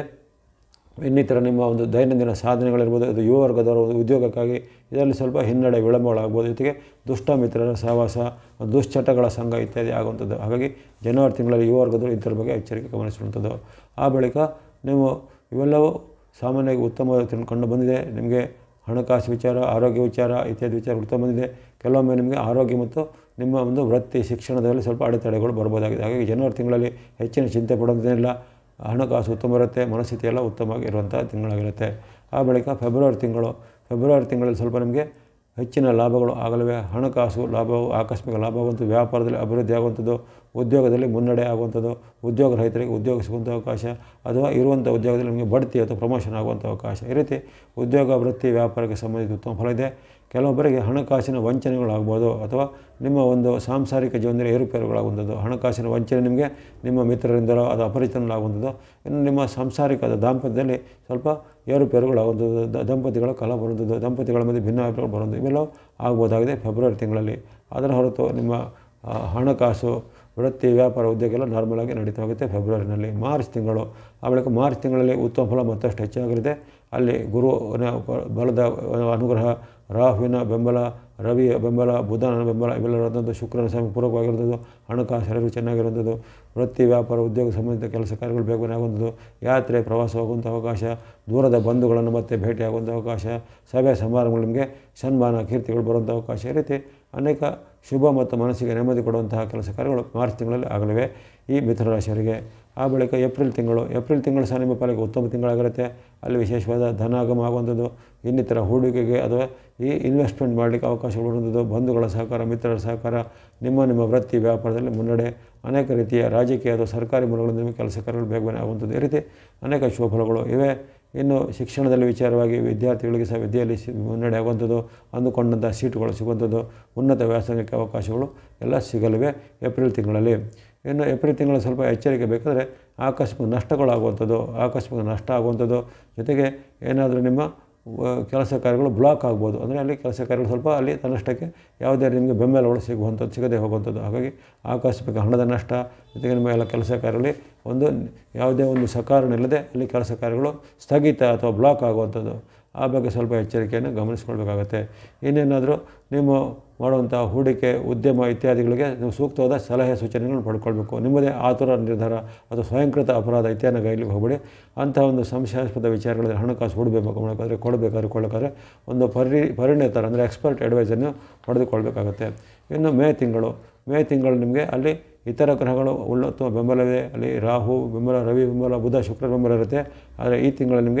ಇನ್ನಿತರ ನಿಮ್ಮ ಒಂದು ದೈನಂದಿನ ಸಾಧನೆಗಳಿರ್ಬೋದು ಅದು ಯುವ ವರ್ಗದವರ ಒಂದು ಉದ್ಯೋಗಕ್ಕಾಗಿ ಇದರಲ್ಲಿ ಸ್ವಲ್ಪ ಹಿನ್ನಡೆ ವಿಳಂಬಗಳಾಗ್ಬೋದು ಜೊತೆಗೆ ದುಷ್ಟ ಮಿತ್ರರ ಸಹವಾಸ ದುಶ್ಚಟಗಳ ಸಂಘ ಇತ್ಯಾದಿ ಆಗುವಂಥದ್ದು ಹಾಗಾಗಿ ಜನವರಿ ತಿಂಗಳಲ್ಲಿ ಯುವ ವರ್ಗದವರು ಇದರ ಬಗ್ಗೆ ಎಚ್ಚರಿಕೆ ಗಮನಿಸುವಂಥದ್ದು ಆ ಬಳಿಕ ನೀವು ಇವೆಲ್ಲವೂ ಸಾಮಾನ್ಯವಾಗಿ ಉತ್ತಮವಾದ ತಿಳ್ ಕಂಡು ಬಂದಿದೆ ನಿಮಗೆ ಹಣಕಾಸು ವಿಚಾರ ಆರೋಗ್ಯ ವಿಚಾರ ಇತ್ಯಾದಿ ವಿಚಾರ ಉತ್ತಮ ಬಂದಿದೆ ಕೆಲವೊಮ್ಮೆ ನಿಮಗೆ ಆರೋಗ್ಯ ಮತ್ತು ನಿಮ್ಮ ಒಂದು ವೃತ್ತಿ ಶಿಕ್ಷಣದಲ್ಲಿ ಸ್ವಲ್ಪ ಅಡೆತಡೆಗಳು ಬರ್ಬೋದಾಗಿದೆ ಹಾಗಾಗಿ ಜನವರಿ ತಿಂಗಳಲ್ಲಿ ಹೆಚ್ಚಿನ ಚಿಂತೆ ಪಡೋದೇನಿಲ್ಲ ಹಣಕಾಸು ಉತ್ತಮ ಇರುತ್ತೆ ಮನಸ್ಥಿತಿ ಎಲ್ಲ ಉತ್ತಮವಾಗಿ ಇರುವಂಥ ತಿಂಗಳಾಗಿರುತ್ತೆ ಆ ಬಳಿಕ ಫೆಬ್ರವರಿ ತಿಂಗಳು ಫೆಬ್ರವರಿ ತಿಂಗಳಲ್ಲಿ ಸ್ವಲ್ಪ ನಿಮಗೆ ಹೆಚ್ಚಿನ ಲಾಭಗಳು ಆಗಲಿವೆ ಹಣಕಾಸು ಲಾಭವು ಆಕಸ್ಮಿಕ ಲಾಭವಂತು ವ್ಯಾಪಾರದಲ್ಲಿ ಅಭಿವೃದ್ಧಿ ಆಗುವಂಥದ್ದು ಉದ್ಯೋಗದಲ್ಲಿ ಮುನ್ನಡೆ ಆಗುವಂಥದ್ದು ಉದ್ಯೋಗ ರಹಿತರಿಗೆ ಉದ್ಯೋಗ ಸಿಗುವಂಥ ಅವಕಾಶ ಅಥವಾ ಇರುವಂಥ ಉದ್ಯೋಗದಲ್ಲಿ ನಿಮಗೆ ಬಡ್ತಿ ಅಥವಾ ಪ್ರಮೋಷನ್ ಆಗುವಂಥ ಅವಕಾಶ ಈ ರೀತಿ ಉದ್ಯೋಗ ವೃತ್ತಿ ವ್ಯಾಪಾರಕ್ಕೆ ಸಂಬಂಧಿಸಿದ ಉತ್ತಮ ಫಲ ಇದೆ ಕೆಲವೊಬ್ಬರಿಗೆ ಹಣಕಾಸಿನ ವಂಚನೆಗಳಾಗ್ಬೋದು ಅಥವಾ ನಿಮ್ಮ ಒಂದು ಸಾಂಸಾರಿಕ ಜೀವನದಲ್ಲಿ ಏರುಪೇರುಗಳಾಗುವಂಥದ್ದು ಹಣಕಾಸಿನ ವಂಚನೆ ನಿಮಗೆ ನಿಮ್ಮ ಮಿತ್ರರಿಂದಲೋ ಅದು ಅಪರಿಚಿತನಲ್ಲಾಗುವಂಥದ್ದು ಇನ್ನು ನಿಮ್ಮ ಸಾಂಸಾರಿಕದ ದಾಂಪತ್ಯದಲ್ಲಿ ಸ್ವಲ್ಪ ಏರುಪೇರುಗಳಾಗುವಂಥದ್ದು ದ- ದಂಪತಿಗಳ ಕಲ ಬರುವಂಥದ್ದು ದಂಪತಿಗಳ ಮಧ್ಯೆ ಭಿನ್ನಾಭಿಪ್ರಾಯ ಬರುವಂಥದ್ದು ಇವೆಲ್ಲವೂ ಆಗ್ಬೋದಾಗಿದೆ ಫೆಬ್ರವರಿ ತಿಂಗಳಲ್ಲಿ ಅದರ ಹೊರತು ನಿಮ್ಮ ಆ, ಹಣಕಾಸು ವೃತ್ತಿ ವ್ಯಾಪಾರ ಉದ್ಯೋಗ ಎಲ್ಲ ನಾರ್ಮಲ್ ಆಗಿ ನಡೀತಾ ಹೋಗುತ್ತೆ ಫೆಬ್ರವರಿನಲ್ಲಿ ಮಾರ್ಚ್ ತಿಂಗಳು ಆ ಬಳಿಕ ಮಾರ್ಚ್ ತಿಂಗಳಲ್ಲಿ ಉತ್ತಮ ಫಲ ಮತ್ತಷ್ಟು ಹೆಚ್ಚಾಗಲಿದೆ ಅಲ್ಲಿ ಗುರುವಿನ ಬಲದ ಅನುಗ್ರಹ ರಾಹುವಿನ ಬೆಂಬಲ ರವಿಯ ಬೆಂಬಲ ಬುಧನ ಬೆಂಬಲ ಇವೆಲ್ಲರದ್ದು ಶುಕ್ರನ ಸಮಯ ಪೂರಕವಾಗಿರುವಂಥದ್ದು ಹಣಕಾಸು ಹರಿವು ಚೆನ್ನಾಗಿರುವಂಥದ್ದು ವೃತ್ತಿ ವ್ಯಾಪಾರ ಉದ್ಯೋಗ ಸಂಬಂಧಿತ ಕೆಲಸ ಕಾರ್ಯಗಳು ಬೇಗನೆ ಆಗುವಂಥದ್ದು ಯಾತ್ರೆ ಪ್ರವಾಸ ಹೋಗುವಂಥ ಅವಕಾಶ ದೂರದ ಬಂಧುಗಳನ್ನು ಮತ್ತೆ ಭೇಟಿಯಾಗುವಂಥ ಅವಕಾಶ ಸಭೆ ಸಮಾರಂಭಗಳು ನಿಮಗೆ ಸನ್ಮಾನ ಕೀರ್ತಿಗಳು ಬರುವಂಥ ಅವಕಾಶ ಈ ರೀತಿ ಅನೇಕ ಶುಭ ಮತ್ತು ಮನಸ್ಸಿಗೆ ನೆಮ್ಮದಿ ಕೊಡುವಂತಹ ಕೆಲಸ ಕಾರ್ಯಗಳು ಮಾರ್ಚ್ ತಿಂಗಳಲ್ಲಿ ಆಗಲಿವೆ ಈ ಮಿಥುನ ರಾಶಿಯವರಿಗೆ ಆ ಬಳಿಕ ಏಪ್ರಿಲ್ ತಿಂಗಳು ಏಪ್ರಿಲ್ ತಿಂಗಳು ಸಹ ನಿಮ್ಮ ಪಾಲಿಗೆ ಉತ್ತಮ ತಿಂಗಳಾಗಿರುತ್ತೆ ಅಲ್ಲಿ ವಿಶೇಷವಾದ ಧನಾಗಮ ಆಗುವಂಥದ್ದು ಇನ್ನಿತರ ಹೂಡಿಕೆಗೆ ಅಥವಾ ಈ ಇನ್ವೆಸ್ಟ್ಮೆಂಟ್ ಮಾಡಲಿಕ್ಕೆ ಅವಕಾಶಗಳು ಬರುವಂಥದ್ದು ಬಂಧುಗಳ ಸಹಕಾರ ಮಿತ್ರರ ಸಹಕಾರ ನಿಮ್ಮ ನಿಮ್ಮ ವೃತ್ತಿ ವ್ಯಾಪಾರದಲ್ಲಿ ಮುನ್ನಡೆ ಅನೇಕ ರೀತಿಯ ರಾಜಕೀಯ ಅಥವಾ ಸರ್ಕಾರಿ ಮೂಲಗಳಿಂದ ನಿಮಗೆ ಕೆಲಸ ಕಾರ್ಯಗಳು ಬೇಗನೆ ಆಗುವಂಥದ್ದು ಈ ರೀತಿ ಅನೇಕ ಶುಭ ಫಲಗಳು ಇವೆ ಇನ್ನು ಶಿಕ್ಷಣದಲ್ಲಿ ವಿಚಾರವಾಗಿ ವಿದ್ಯಾರ್ಥಿಗಳಿಗೆ ಸಹ ವಿದ್ಯೆಯಲ್ಲಿ ಸಿ- ಮುನ್ನಡೆ ಆಗುವಂಥದ್ದು ಅಂದುಕೊಂಡಂಥ ಸೀಟುಗಳು ಸಿಗುವಂಥದ್ದು ಉನ್ನತ ವ್ಯಾಸಂಗಕ್ಕೆ ಅವಕಾಶಗಳು ಎಲ್ಲ ಸಿಗಲಿವೆ ಏಪ್ರಿಲ್ ತಿಂಗಳಲ್ಲಿ ಇನ್ನು ಏಪ್ರಿಲ್ ತಿಂಗಳಲ್ಲಿ ಸ್ವಲ್ಪ ಎಚ್ಚರಿಕೆ ಬೇಕಾದರೆ ಆಕಸ್ಮಿಕ ನಷ್ಟಗಳಾಗುವಂಥದ್ದು ಆಕಸ್ಮಿಕ ನಷ್ಟ ಆಗುವಂಥದ್ದು ಜೊತೆಗೆ ಏನಾದರೂ ನಿಮ್ಮ ವ- ಕೆಲಸ ಕಾರ್ಯಗಳು ಬ್ಲಾಕ್ ಆಗ್ಬೋದು ಅಂದರೆ ಅಲ್ಲಿ ಕೆಲಸ ಕಾರ್ಯಗಳು ಸ್ವಲ್ಪ ಅಲ್ಲಿ ತನ್ನಷ್ಟಕ್ಕೆ ಯಾವುದೇ ನಿಮಗೆ ಬೆಂಬಲಗಳು ಸಿಗುವಂಥದ್ದು ಸಿಗದೆ ಹೋಗುವಂಥದ್ದು ಹಾಗಾಗಿ ಆಕಸ್ಮಿಕ ಹಣದ ನಷ್ಟ ಜೊತೆಗೆ ನಿಮ್ಮ ಎಲ್ಲ ಕೆಲಸ ಕಾರ್ಯಗಳಲ್ಲಿ ಒಂದು ಯಾವುದೇ ಒಂದು ಸಕಾರಣ ಇಲ್ಲದೆ ಅಲ್ಲಿ ಕೆಲಸ ಕಾರ್ಯಗಳು ಸ್ಥಗಿತ ಅಥವಾ ಬ್ಲಾಕ್ ಆಗುವಂಥದ್ದು ಆ ಬಗ್ಗೆ ಸ್ವಲ್ಪ ಎಚ್ಚರಿಕೆಯನ್ನು ಗಮನಿಸ್ಕೊಳ್ಬೇಕಾಗತ್ತೆ ಇನ್ನೇನಾದರೂ ನೀವು ಮಾಡುವಂಥ ಹೂಡಿಕೆ ಉದ್ಯಮ ಇತ್ಯಾದಿಗಳಿಗೆ ನೀವು ಸೂಕ್ತವಾದ ಸಲಹೆ ಸೂಚನೆಗಳನ್ನು ಪಡ್ಕೊಳ್ಬೇಕು ನಿಮ್ಮದೇ ಆತುರ ನಿರ್ಧಾರ ಅಥವಾ ಸ್ವಯಂಕೃತ ಅಪರಾಧ ಇತ್ಯಾದಿ ಗೈಲಿಗೆ ಹೋಗಬೇಡಿ ಅಂಥ ಒಂದು ಸಂಶಯಾಸ್ಪದ ವಿಚಾರಗಳಲ್ಲಿ ಹಣಕಾಸು ಹೂಡಬೇಕು ಮಾಡಬೇಕಾದ್ರೆ ಕೊಡಬೇಕಾದ್ರೆ ಕೊಳ್ಳಬೇಕಾದ್ರೆ ಒಂದು ಪರಿ ಪರಿಣಿತರ ಅಂದರೆ ಎಕ್ಸ್ಪರ್ಟ್ ಅಡ್ವೈಸನ್ನು ಪಡೆದುಕೊಳ್ಬೇಕಾಗತ್ತೆ ಇನ್ನು ಮೇ ತಿಂಗಳು ಮೇ ತಿಂಗಳು ನಿಮಗೆ ಅಲ್ಲಿ ಇತರ ಗ್ರಹಗಳು ಉನ್ನತ ಬೆಂಬಲವಿದೆ ಅಲ್ಲಿ ರಾಹು ಬೆಂಬಲ ರವಿ ಬೆಂಬಲ ಬುಧ ಶುಕ್ರ ಬೆಂಬಲ ಇರುತ್ತೆ ಆದರೆ ಈ ತಿಂಗಳಲ್ಲಿ ನಿಮಗೆ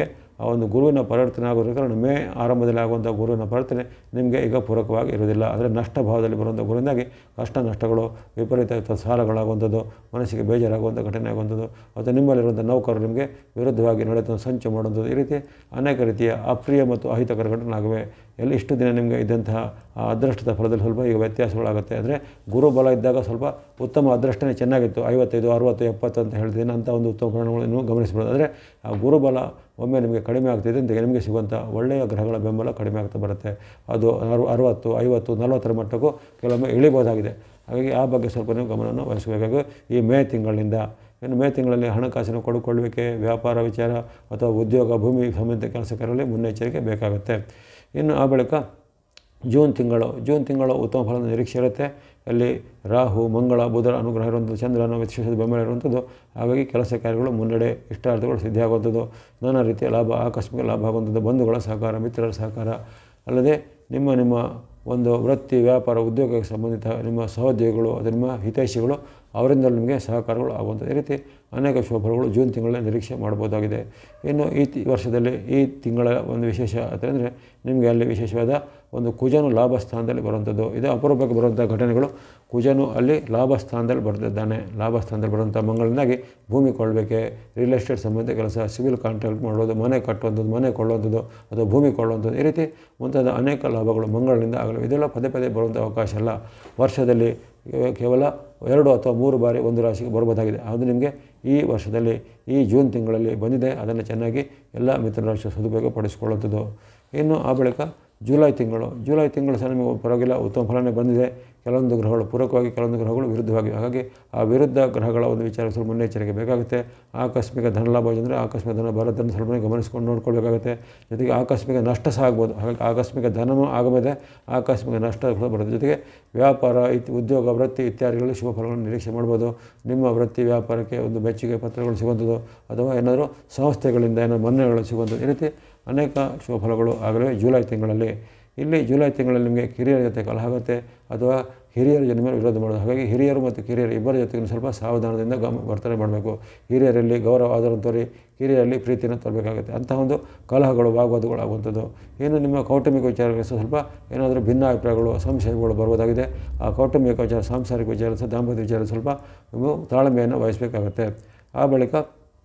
ಆ ಒಂದು ಗುರುವಿನ ಪರಿವರ್ತನೆ ಆಗೋದ್ರ ಕಾರಣ ಮೇ ಆರಂಭದಲ್ಲಿ ಆಗುವಂಥ ಗುರುವಿನ ಪರಿವರ್ತನೆ ನಿಮಗೆ ಈಗ ಪೂರಕವಾಗಿ ಇರೋದಿಲ್ಲ ಅಂದರೆ ನಷ್ಟ ಭಾವದಲ್ಲಿ ಬರುವಂಥ ಗುರುವಿನಾಗಿ ಕಷ್ಟ ನಷ್ಟಗಳು ವಿಪರೀತ ಸಾಲಗಳಾಗುವಂಥದ್ದು ಮನಸ್ಸಿಗೆ ಬೇಜಾರಾಗುವಂಥ ಘಟನೆ ಆಗುವಂಥದ್ದು ಅಥವಾ ನಿಮ್ಮಲ್ಲಿರುವಂಥ ನೌಕರರು ನಿಮಗೆ ವಿರುದ್ಧವಾಗಿ ನಡೆದ ಸಂಚು ಮಾಡುವಂಥದ್ದು ಈ ರೀತಿ ಅನೇಕ ರೀತಿಯ ಅಪ್ರಿಯ ಮತ್ತು ಅಹಿತಕರ ಘಟನೆ ಆಗಿವೆ ಎಲ್ಲಿ ಇಷ್ಟು ದಿನ ನಿಮಗೆ ಇದ್ದಂತಹ ಆ ಅದೃಷ್ಟದ ಫಲದಲ್ಲಿ ಸ್ವಲ್ಪ ಈಗ ವ್ಯತ್ಯಾಸಗಳಾಗುತ್ತೆ ಅಂದರೆ ಗುರುಬಲ ಇದ್ದಾಗ ಸ್ವಲ್ಪ ಉತ್ತಮ ಅದೃಷ್ಟನೇ ಚೆನ್ನಾಗಿತ್ತು ಐವತ್ತೈದು ಅರುವತ್ತು ಎಪ್ಪತ್ತು ಅಂತ ಹೇಳ್ತೀನಿ ಅಂಥ ಒಂದು ಉತ್ತಮ ಪರಿಣಾಮಗಳನ್ನು ಗಮನಿಸ್ಬೋದು ಆದರೆ ಆ ಗುರುಬಲ ಒಮ್ಮೆ ನಿಮಗೆ ಕಡಿಮೆ ಆಗ್ತಿದೆ ಅಂತ ನಿಮಗೆ ಸಿಗುವಂಥ ಒಳ್ಳೆಯ ಗ್ರಹಗಳ ಬೆಂಬಲ ಕಡಿಮೆ ಆಗ್ತಾ ಬರುತ್ತೆ ಅದು ಅರು ಅರುವತ್ತು ಐವತ್ತು ನಲವತ್ತರ ಮಟ್ಟಕ್ಕೂ ಕೆಲವೊಮ್ಮೆ ಇಳಿಬೋದಾಗಿದೆ ಹಾಗಾಗಿ ಆ ಬಗ್ಗೆ ಸ್ವಲ್ಪ ನೀವು ಗಮನವನ್ನು ವಹಿಸಬೇಕಾಗಿ ಈ ಮೇ ತಿಂಗಳಿನಿಂದ ಇನ್ನು ಮೇ ತಿಂಗಳಲ್ಲಿ ಹಣಕಾಸಿನ ಕೊಡುಕೊಳ್ಳುವಿಕೆ ವ್ಯಾಪಾರ ವಿಚಾರ ಅಥವಾ ಉದ್ಯೋಗ ಭೂಮಿ ಸಂಬಂಧಿತ ಕೆಲಸ ಕಾರ್ಯಗಳಲ್ಲಿ ಮುನ್ನೆಚ್ಚರಿಕೆ ಬೇಕಾಗುತ್ತೆ ಇನ್ನು ಆ ಬಳಿಕ ಜೂನ್ ತಿಂಗಳು ಜೂನ್ ತಿಂಗಳು ಉತ್ತಮ ಫಲದ ನಿರೀಕ್ಷೆ ಇರುತ್ತೆ ಅಲ್ಲಿ ರಾಹು ಮಂಗಳ ಬುಧರ ಅನುಗ್ರಹ ಇರುವಂಥದ್ದು ಚಂದ್ರನ ವಿಶೇಷದ ಬೆಂಬಲ ಇರುವಂಥದ್ದು ಹಾಗಾಗಿ ಕೆಲಸ ಕಾರ್ಯಗಳು ಮುನ್ನಡೆ ಇಷ್ಟಾರ್ಥಗಳು ಸಿದ್ಧಿಯಾಗುವಂಥದ್ದು ನಾನಾ ರೀತಿಯ ಲಾಭ ಆಕಸ್ಮಿಕ ಲಾಭ ಆಗುವಂಥದ್ದು ಬಂಧುಗಳ ಸಹಕಾರ ಮಿತ್ರರ ಸಹಕಾರ ಅಲ್ಲದೆ ನಿಮ್ಮ ನಿಮ್ಮ ಒಂದು ವೃತ್ತಿ ವ್ಯಾಪಾರ ಉದ್ಯೋಗಕ್ಕೆ ಸಂಬಂಧಿತ ನಿಮ್ಮ ಸಹೋದ್ಯೋಗಿಗಳು ಅಥವಾ ನಿಮ್ಮ ಹಿತೈಷಿಗಳು ಅವರಿಂದ ನಿಮಗೆ ಸಹಕಾರಗಳು ಆಗುವಂಥದ್ದು ಈ ರೀತಿ ಅನೇಕ ಶುಭಫಲಗಳು ಜೂನ್ ತಿಂಗಳಲ್ಲಿ ನಿರೀಕ್ಷೆ ಮಾಡ್ಬೋದಾಗಿದೆ ಇನ್ನು ಈ ತಿ ವರ್ಷದಲ್ಲಿ ಈ ತಿಂಗಳ ಒಂದು ವಿಶೇಷ ಅಂದರೆ ನಿಮಗೆ ಅಲ್ಲಿ ವಿಶೇಷವಾದ ಒಂದು ಕುಜನು ಲಾಭ ಸ್ಥಾನದಲ್ಲಿ ಬರುವಂಥದ್ದು ಇದು ಅಪರೂಪಕ್ಕೆ ಬರುವಂಥ ಘಟನೆಗಳು ಕುಜನು ಅಲ್ಲಿ ಲಾಭ ಸ್ಥಾನದಲ್ಲಿ ಬರ್ತಿದ್ದಾನೆ ಲಾಭ ಸ್ಥಾನದಲ್ಲಿ ಬರುವಂಥ ಮಂಗಳಿಂದಾಗಿ ಭೂಮಿ ಕೊಳ್ಳಬೇಕೆ ರಿಯಲ್ ಎಸ್ಟೇಟ್ ಸಂಬಂಧಿತ ಕೆಲಸ ಸಿವಿಲ್ ಕಾಂಟ್ರಾಕ್ಟ್ ಮಾಡೋದು ಮನೆ ಕಟ್ಟುವಂಥದ್ದು ಮನೆ ಕೊಳ್ಳುವಂಥದ್ದು ಅಥವಾ ಭೂಮಿ ಕೊಳ್ಳುವಂಥದ್ದು ಈ ರೀತಿ ಮುಂತಾದ ಅನೇಕ ಲಾಭಗಳು ಮಂಗಳಿಂದ ಆಗಲು ಇದೆಲ್ಲ ಪದೇ ಪದೇ ಬರುವಂಥ ಅವಕಾಶ ಅಲ್ಲ ವರ್ಷದಲ್ಲಿ ಕೇವಲ ಎರಡು ಅಥವಾ ಮೂರು ಬಾರಿ ಒಂದು ರಾಶಿಗೆ ಬರ್ಬೋದಾಗಿದೆ ಅದು ನಿಮಗೆ ಈ ವರ್ಷದಲ್ಲಿ ಈ ಜೂನ್ ತಿಂಗಳಲ್ಲಿ ಬಂದಿದೆ ಅದನ್ನು ಚೆನ್ನಾಗಿ ಎಲ್ಲ ಮಿಥುನ ರಾಶಿ ಸದುಪಯೋಗ ಪಡಿಸಿಕೊಳ್ಳುವಂಥದ್ದು ಇನ್ನು ಆ ಬಳಿಕ ಜುಲೈ ತಿಂಗಳು ಜುಲೈ ತಿಂಗಳು ಸಹ ನಿಮಗೆ ಪರವಾಗಿಲ್ಲ ಉತ್ತಮ ಫಲನೇ ಬಂದಿದೆ ಕೆಲವೊಂದು ಗ್ರಹಗಳು ಪೂರಕವಾಗಿ ಕೆಲವೊಂದು ಗ್ರಹಗಳು ವಿರುದ್ಧವಾಗಿ ಹಾಗಾಗಿ ಆ ವಿರುದ್ಧ ಗ್ರಹಗಳ ಒಂದು ವಿಚಾರ ಸ್ವಲ್ಪ ಮುನ್ನೆಚ್ಚರಿಕೆ ಬೇಕಾಗುತ್ತೆ ಆಕಸ್ಮಿಕ ಧನಲಾಭ ಅಂದರೆ ಆಕಸ್ಮಿಕ ಧನ ಬರೋದನ್ನು ಸ್ವಲ್ಪ ಗಮನಿಸ್ಕೊಂಡು ನೋಡ್ಕೊಳ್ಬೇಕಾಗುತ್ತೆ ಜೊತೆಗೆ ಆಕಸ್ಮಿಕ ನಷ್ಟ ಸಹ ಆಗ್ಬೋದು ಹಾಗಾಗಿ ಆಕಸ್ಮಿಕ ಧನವೂ ಆಗಮೇಲೆ ಆಕಸ್ಮಿಕ ನಷ್ಟ ಕೂಡ ಬರುತ್ತೆ ಜೊತೆಗೆ ವ್ಯಾಪಾರ ಇತ್ ಉದ್ಯೋಗ ವೃತ್ತಿ ಇತ್ಯಾದಿಗಳಲ್ಲಿ ಶುಭ ಫಲಗಳನ್ನು ನಿರೀಕ್ಷೆ ಮಾಡ್ಬೋದು ನಿಮ್ಮ ವೃತ್ತಿ ವ್ಯಾಪಾರಕ್ಕೆ ಒಂದು ಮೆಚ್ಚುಗೆ ಪತ್ರಗಳು ಸಿಗುವಂಥದ್ದು ಅಥವಾ ಏನಾದರೂ ಸಂಸ್ಥೆಗಳಿಂದ ಏನಾದರೂ ಮನ್ನಣೆಗಳು ಸಿಗುವಂಥದ್ದು ಈ ರೀತಿ ಅನೇಕ ಶುಭ ಫಲಗಳು ಆಗಲೇ ಜುಲೈ ತಿಂಗಳಲ್ಲಿ ಇಲ್ಲಿ ಜುಲೈ ತಿಂಗಳಲ್ಲಿ ನಿಮಗೆ ಕಿರಿಯರ ಜೊತೆ ಕಲಹ ಆಗುತ್ತೆ ಅಥವಾ ಹಿರಿಯರ ಜೊತೆ ಮೇಲೆ ವಿರೋಧ ಮಾಡೋದು ಹಾಗಾಗಿ ಹಿರಿಯರು ಮತ್ತು ಕಿರಿಯರು ಇಬ್ಬರ ಜೊತೆಗೂ ಸ್ವಲ್ಪ ಸಾವಧಾನದಿಂದ ಗಮ ವರ್ತನೆ ಮಾಡಬೇಕು ಹಿರಿಯರಲ್ಲಿ ಗೌರವ ಆಧಾರ ತೋರಿ ಕಿರಿಯರಲ್ಲಿ ಪ್ರೀತಿಯನ್ನು ತರಬೇಕಾಗುತ್ತೆ ಅಂತಹ ಒಂದು ಕಲಹಗಳು ವಾಗ್ವಾದಗಳು ಆಗುವಂಥದ್ದು ಏನು ನಿಮ್ಮ ಕೌಟುಂಬಿಕ ವಿಚಾರಗಳಿಗೆ ಸಹ ಸ್ವಲ್ಪ ಏನಾದರೂ ಭಿನ್ನಾಭಿಪ್ರಾಯಗಳು ಸಂಶಯಗಳು ಬರ್ಬೋದಾಗಿದೆ ಆ ಕೌಟುಂಬಿಕ ವಿಚಾರ ಸಾಂಸಾರಿಕ ವಿಚಾರ ಸಹ ದಾಂಪತ್ಯ ವಿಚಾರ ಸ್ವಲ್ಪ ನೀವು ತಾಳ್ಮೆಯನ್ನು ವಹಿಸಬೇಕಾಗತ್ತೆ ಆ ಬಳಿಕ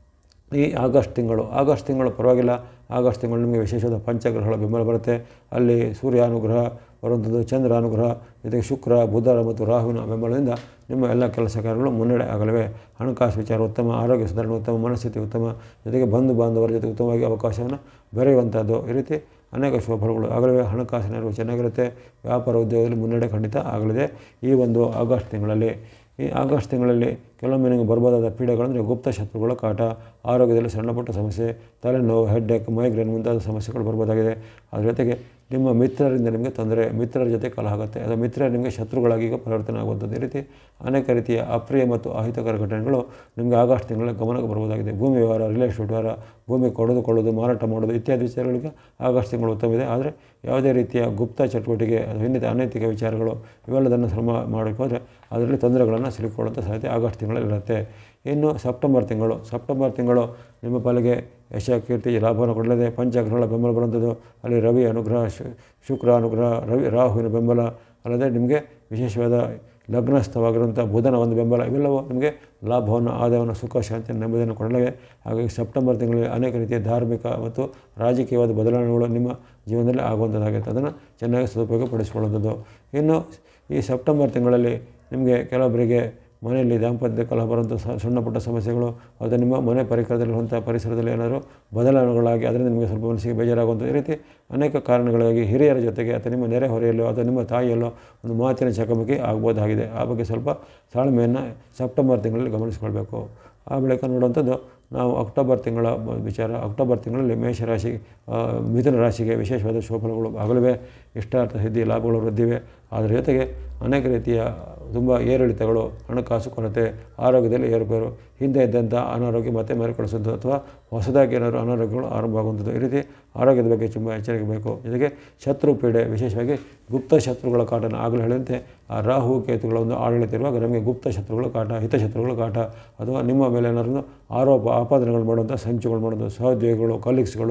ಈ ಆಗಸ್ಟ್ ತಿಂಗಳು ಆಗಸ್ಟ್ ತಿಂಗಳು ಪರವಾಗಿಲ್ಲ ಆಗಸ್ಟ್ ತಿಂಗಳು ನಿಮಗೆ ವಿಶೇಷವಾದ ಪಂಚಗ್ರಹಗಳ ಬೆಂಬಲ ಬರುತ್ತೆ ಅಲ್ಲಿ ಸೂರ್ಯ ಅನುಗ್ರಹ ಬರುವಂಥದ್ದು ಚಂದ್ರ ಅನುಗ್ರಹ ಜೊತೆಗೆ ಶುಕ್ರ ಬುಧರ ಮತ್ತು ರಾಹುವಿನ ಬೆಂಬಲದಿಂದ ನಿಮ್ಮ ಎಲ್ಲ ಕೆಲಸ ಕಾರ್ಯಗಳು ಮುನ್ನಡೆ ಆಗಲಿವೆ ಹಣಕಾಸು ವಿಚಾರ ಉತ್ತಮ ಆರೋಗ್ಯ ಸುಧಾರಣೆ ಉತ್ತಮ ಮನಸ್ಥಿತಿ ಉತ್ತಮ ಜೊತೆಗೆ ಬಂಧು ಬಾಂಧವರ ಜೊತೆ ಉತ್ತಮವಾಗಿ ಅವಕಾಶವನ್ನು ಬೆರೆಯುವಂಥದ್ದು ಈ ರೀತಿ ಅನೇಕ ಶುಭಫಲಗಳು ಆಗಲಿವೆ ಹಣಕಾಸಿನ ನೆರವು ಚೆನ್ನಾಗಿರುತ್ತೆ ವ್ಯಾಪಾರ ಉದ್ಯೋಗದಲ್ಲಿ ಮುನ್ನಡೆ ಖಂಡಿತ ಆಗಲಿದೆ ಈ ಒಂದು ಆಗಸ್ಟ್ ತಿಂಗಳಲ್ಲಿ ಈ ಆಗಸ್ಟ್ ತಿಂಗಳಲ್ಲಿ ಕೆಲವೊಮ್ಮೆ ನಿಮಗೆ ಬರ್ಬೋದಾದ ಪೀಡೆಗಳಂದರೆ ಗುಪ್ತ ಶತ್ರುಗಳ ಕಾಟ ಆರೋಗ್ಯದಲ್ಲಿ ಸಣ್ಣ ಪುಟ್ಟ ಸಮಸ್ಯೆ ತಲೆನೋವು ಹೆಡ್ಡೇಕ್ ಮೈಗ್ರೇನ್ ಮುಂತಾದ ಸಮಸ್ಯೆಗಳು ಬರ್ಬೋದಾಗಿದೆ ಅದರ ಜೊತೆಗೆ ನಿಮ್ಮ ಮಿತ್ರರಿಂದ ನಿಮಗೆ ತೊಂದರೆ ಮಿತ್ರರ ಜೊತೆ ಕಲಹ ಆಗುತ್ತೆ ಅಥವಾ ಮಿತ್ರರು ನಿಮಗೆ ಶತ್ರುಗಳಾಗಿ ಈಗ ಪರಿವರ್ತನೆ ಆಗುವಂಥದ್ದು ಈ ರೀತಿ ಅನೇಕ ರೀತಿಯ ಅಪ್ರಿಯ ಮತ್ತು ಅಹಿತಕರ ಘಟನೆಗಳು ನಿಮಗೆ ಆಗಸ್ಟ್ ತಿಂಗಳಲ್ಲಿ ಗಮನಕ್ಕೆ ಬರ್ಬೋದಾಗಿದೆ ಭೂಮಿ ವ್ಯವಹಾರ ರಿಯಲ್ ಎಸ್ಟೇಟ್ ವ್ಯವಹಾರ ಭೂಮಿ ಕೊಡೋದು ಮಾರಾಟ ಮಾಡೋದು ಇತ್ಯಾದಿ ವಿಚಾರಗಳಿಗೆ ಆಗಸ್ಟ್ ತಿಂಗಳು ಉತ್ತಮವಿದೆ ಆದರೆ ಯಾವುದೇ ರೀತಿಯ ಗುಪ್ತ ಚಟುವಟಿಕೆ ಅಥವಾ ಇನ್ನಿತ ಅನೈತಿಕ ವಿಚಾರಗಳು ಇವೆಲ್ಲದನ್ನು ಶ್ರಮ ಮಾಡೋಕ್ಕೆ ಹೋದರೆ ಅದರಲ್ಲಿ ತೊಂದರೆಗಳನ್ನು ಸಿಲುಕೊಳ್ಳುವಂಥ ಸಾಧ್ಯತೆ ಆಗಸ್ಟ್ ತಿಂಗಳಲ್ಲಿ ಇರುತ್ತೆ ಇನ್ನು ಸೆಪ್ಟೆಂಬರ್ ತಿಂಗಳು ಸೆಪ್ಟೆಂಬರ್ ತಿಂಗಳು ನಿಮ್ಮ ಪಾಲಿಗೆ ಯಶ ಕೀರ್ತಿ ಲಾಭವನ್ನು ಕೊಡಲಿದೆ ಪಂಚಗ್ರಹಗಳ ಬೆಂಬಲ ಬರುವಂಥದ್ದು ಅಲ್ಲಿ ರವಿ ಅನುಗ್ರಹ ಶುಕ್ರ ಅನುಗ್ರಹ ರವಿ ರಾಹುವಿನ ಬೆಂಬಲ ಅಲ್ಲದೆ ನಿಮಗೆ ವಿಶೇಷವಾದ ಲಗ್ನಸ್ಥವಾಗಿರುವಂಥ ಬುಧನ ಒಂದು ಬೆಂಬಲ ಇವೆಲ್ಲವೂ ನಿಮಗೆ ಲಾಭವನ್ನು ಆದಾಯವನ್ನು ಸುಖ ಶಾಂತಿ ನೆಮ್ಮದಿಯನ್ನು ಕೊಡಲಿವೆ ಹಾಗಾಗಿ ಸೆಪ್ಟೆಂಬರ್ ತಿಂಗಳಲ್ಲಿ ಅನೇಕ ರೀತಿಯ ಧಾರ್ಮಿಕ ಮತ್ತು ರಾಜಕೀಯವಾದ ಬದಲಾವಣೆಗಳು ನಿಮ್ಮ ಜೀವನದಲ್ಲಿ ಆಗುವಂಥದ್ದಾಗುತ್ತೆ ಅದನ್ನು ಚೆನ್ನಾಗಿ ಸದುಪಯೋಗ ಪಡಿಸಿಕೊಳ್ಳುವಂಥದ್ದು ಇನ್ನು ಈ ಸೆಪ್ಟೆಂಬರ್ ತಿಂಗಳಲ್ಲಿ ನಿಮಗೆ ಕೆಲವೊಬ್ಬರಿಗೆ ಮನೆಯಲ್ಲಿ ದಾಂಪತ್ಯ ಕಲಹ ಬರುವಂಥ ಸಣ್ಣ ಪುಟ್ಟ ಸಮಸ್ಯೆಗಳು ಅಥವಾ ನಿಮ್ಮ ಮನೆ ಪರಿಕರದಲ್ಲಿರುವಂಥ ಪರಿಸರದಲ್ಲಿ ಏನಾದರೂ ಬದಲಾವಣೆಗಳಾಗಿ ಅದರಿಂದ ನಿಮಗೆ ಸ್ವಲ್ಪ ಮನಸ್ಸಿಗೆ ಬೇಜಾರಾಗುವಂಥ ಈ ರೀತಿ ಅನೇಕ ಕಾರಣಗಳಾಗಿ ಹಿರಿಯರ ಜೊತೆಗೆ ಅಥವಾ ನಿಮ್ಮ ನೆರೆಹೊರೆಯಲ್ಲೋ ಅಥವಾ ನಿಮ್ಮ ತಾಯಿಯಲ್ಲೋ ಒಂದು ಮಾತಿನ ಚಕಮಕಿ ಆಗ್ಬೋದಾಗಿದೆ ಆ ಬಗ್ಗೆ ಸ್ವಲ್ಪ ತಾಳ್ಮೆಯನ್ನು ಸೆಪ್ಟೆಂಬರ್ ತಿಂಗಳಲ್ಲಿ ಗಮನಿಸಿಕೊಳ್ಬೇಕು ಆ ಬಳಿಕ ನೋಡುವಂಥದ್ದು ನಾವು ಅಕ್ಟೋಬರ್ ತಿಂಗಳ ವಿಚಾರ ಅಕ್ಟೋಬರ್ ತಿಂಗಳಲ್ಲಿ ಮೇಷರಾಶಿ ಮಿಥುನ ರಾಶಿಗೆ ವಿಶೇಷವಾದ ಶುಭಫಲಗಳು ಆಗಲಿವೆ ಇಷ್ಟಾರ್ಥ ಸಿದ್ಧಿ ಲಾಭಗಳು ವೃದ್ಧಿವೆ ಅದರ ಜೊತೆಗೆ ಅನೇಕ ರೀತಿಯ ತುಂಬ ಏರಿಳಿತಗಳು ಹಣಕಾಸು ಕೊರತೆ ಆರೋಗ್ಯದಲ್ಲಿ ಏರುಪೇರು ಹಿಂದೆ ಇದ್ದಂಥ ಅನಾರೋಗ್ಯ ಮತ್ತೆ ಮರುಕಳಿಸೋದು ಅಥವಾ ಹೊಸದಾಗಿ ಏನಾದರೂ ಅನಾರೋಗ್ಯಗಳು ಆರಂಭ ಆಗುವಂಥದ್ದು ಈ ರೀತಿ ಆರೋಗ್ಯದ ಬಗ್ಗೆ ತುಂಬ ಎಚ್ಚರಿಕೆ ಬೇಕು ಜೊತೆಗೆ ಶತ್ರು ಪೀಡೆ ವಿಶೇಷವಾಗಿ ಗುಪ್ತ ಶತ್ರುಗಳ ಕಾಟನ ಆಗಲೇ ಹೇಳಿದಂತೆ ಆ ರಾಹು ಕೇತುಗಳ ಒಂದು ಆಡಳಿತ ಇರುವಾಗ ನಮಗೆ ಗುಪ್ತ ಶತ್ರುಗಳ ಕಾಟ ಹಿತಶತ್ರುಗಳ ಕಾಟ ಅಥವಾ ನಿಮ್ಮ ಮೇಲೆ ಏನಾದ್ರು ಆರೋಪ ಆಪಾದನೆಗಳು ಮಾಡುವಂಥ ಸಂಚುಗಳು ಮಾಡುವಂಥ ಸಹೋದ್ಯೋಗಿಗಳು ಕಲೀಗ್ಸ್ಗಳು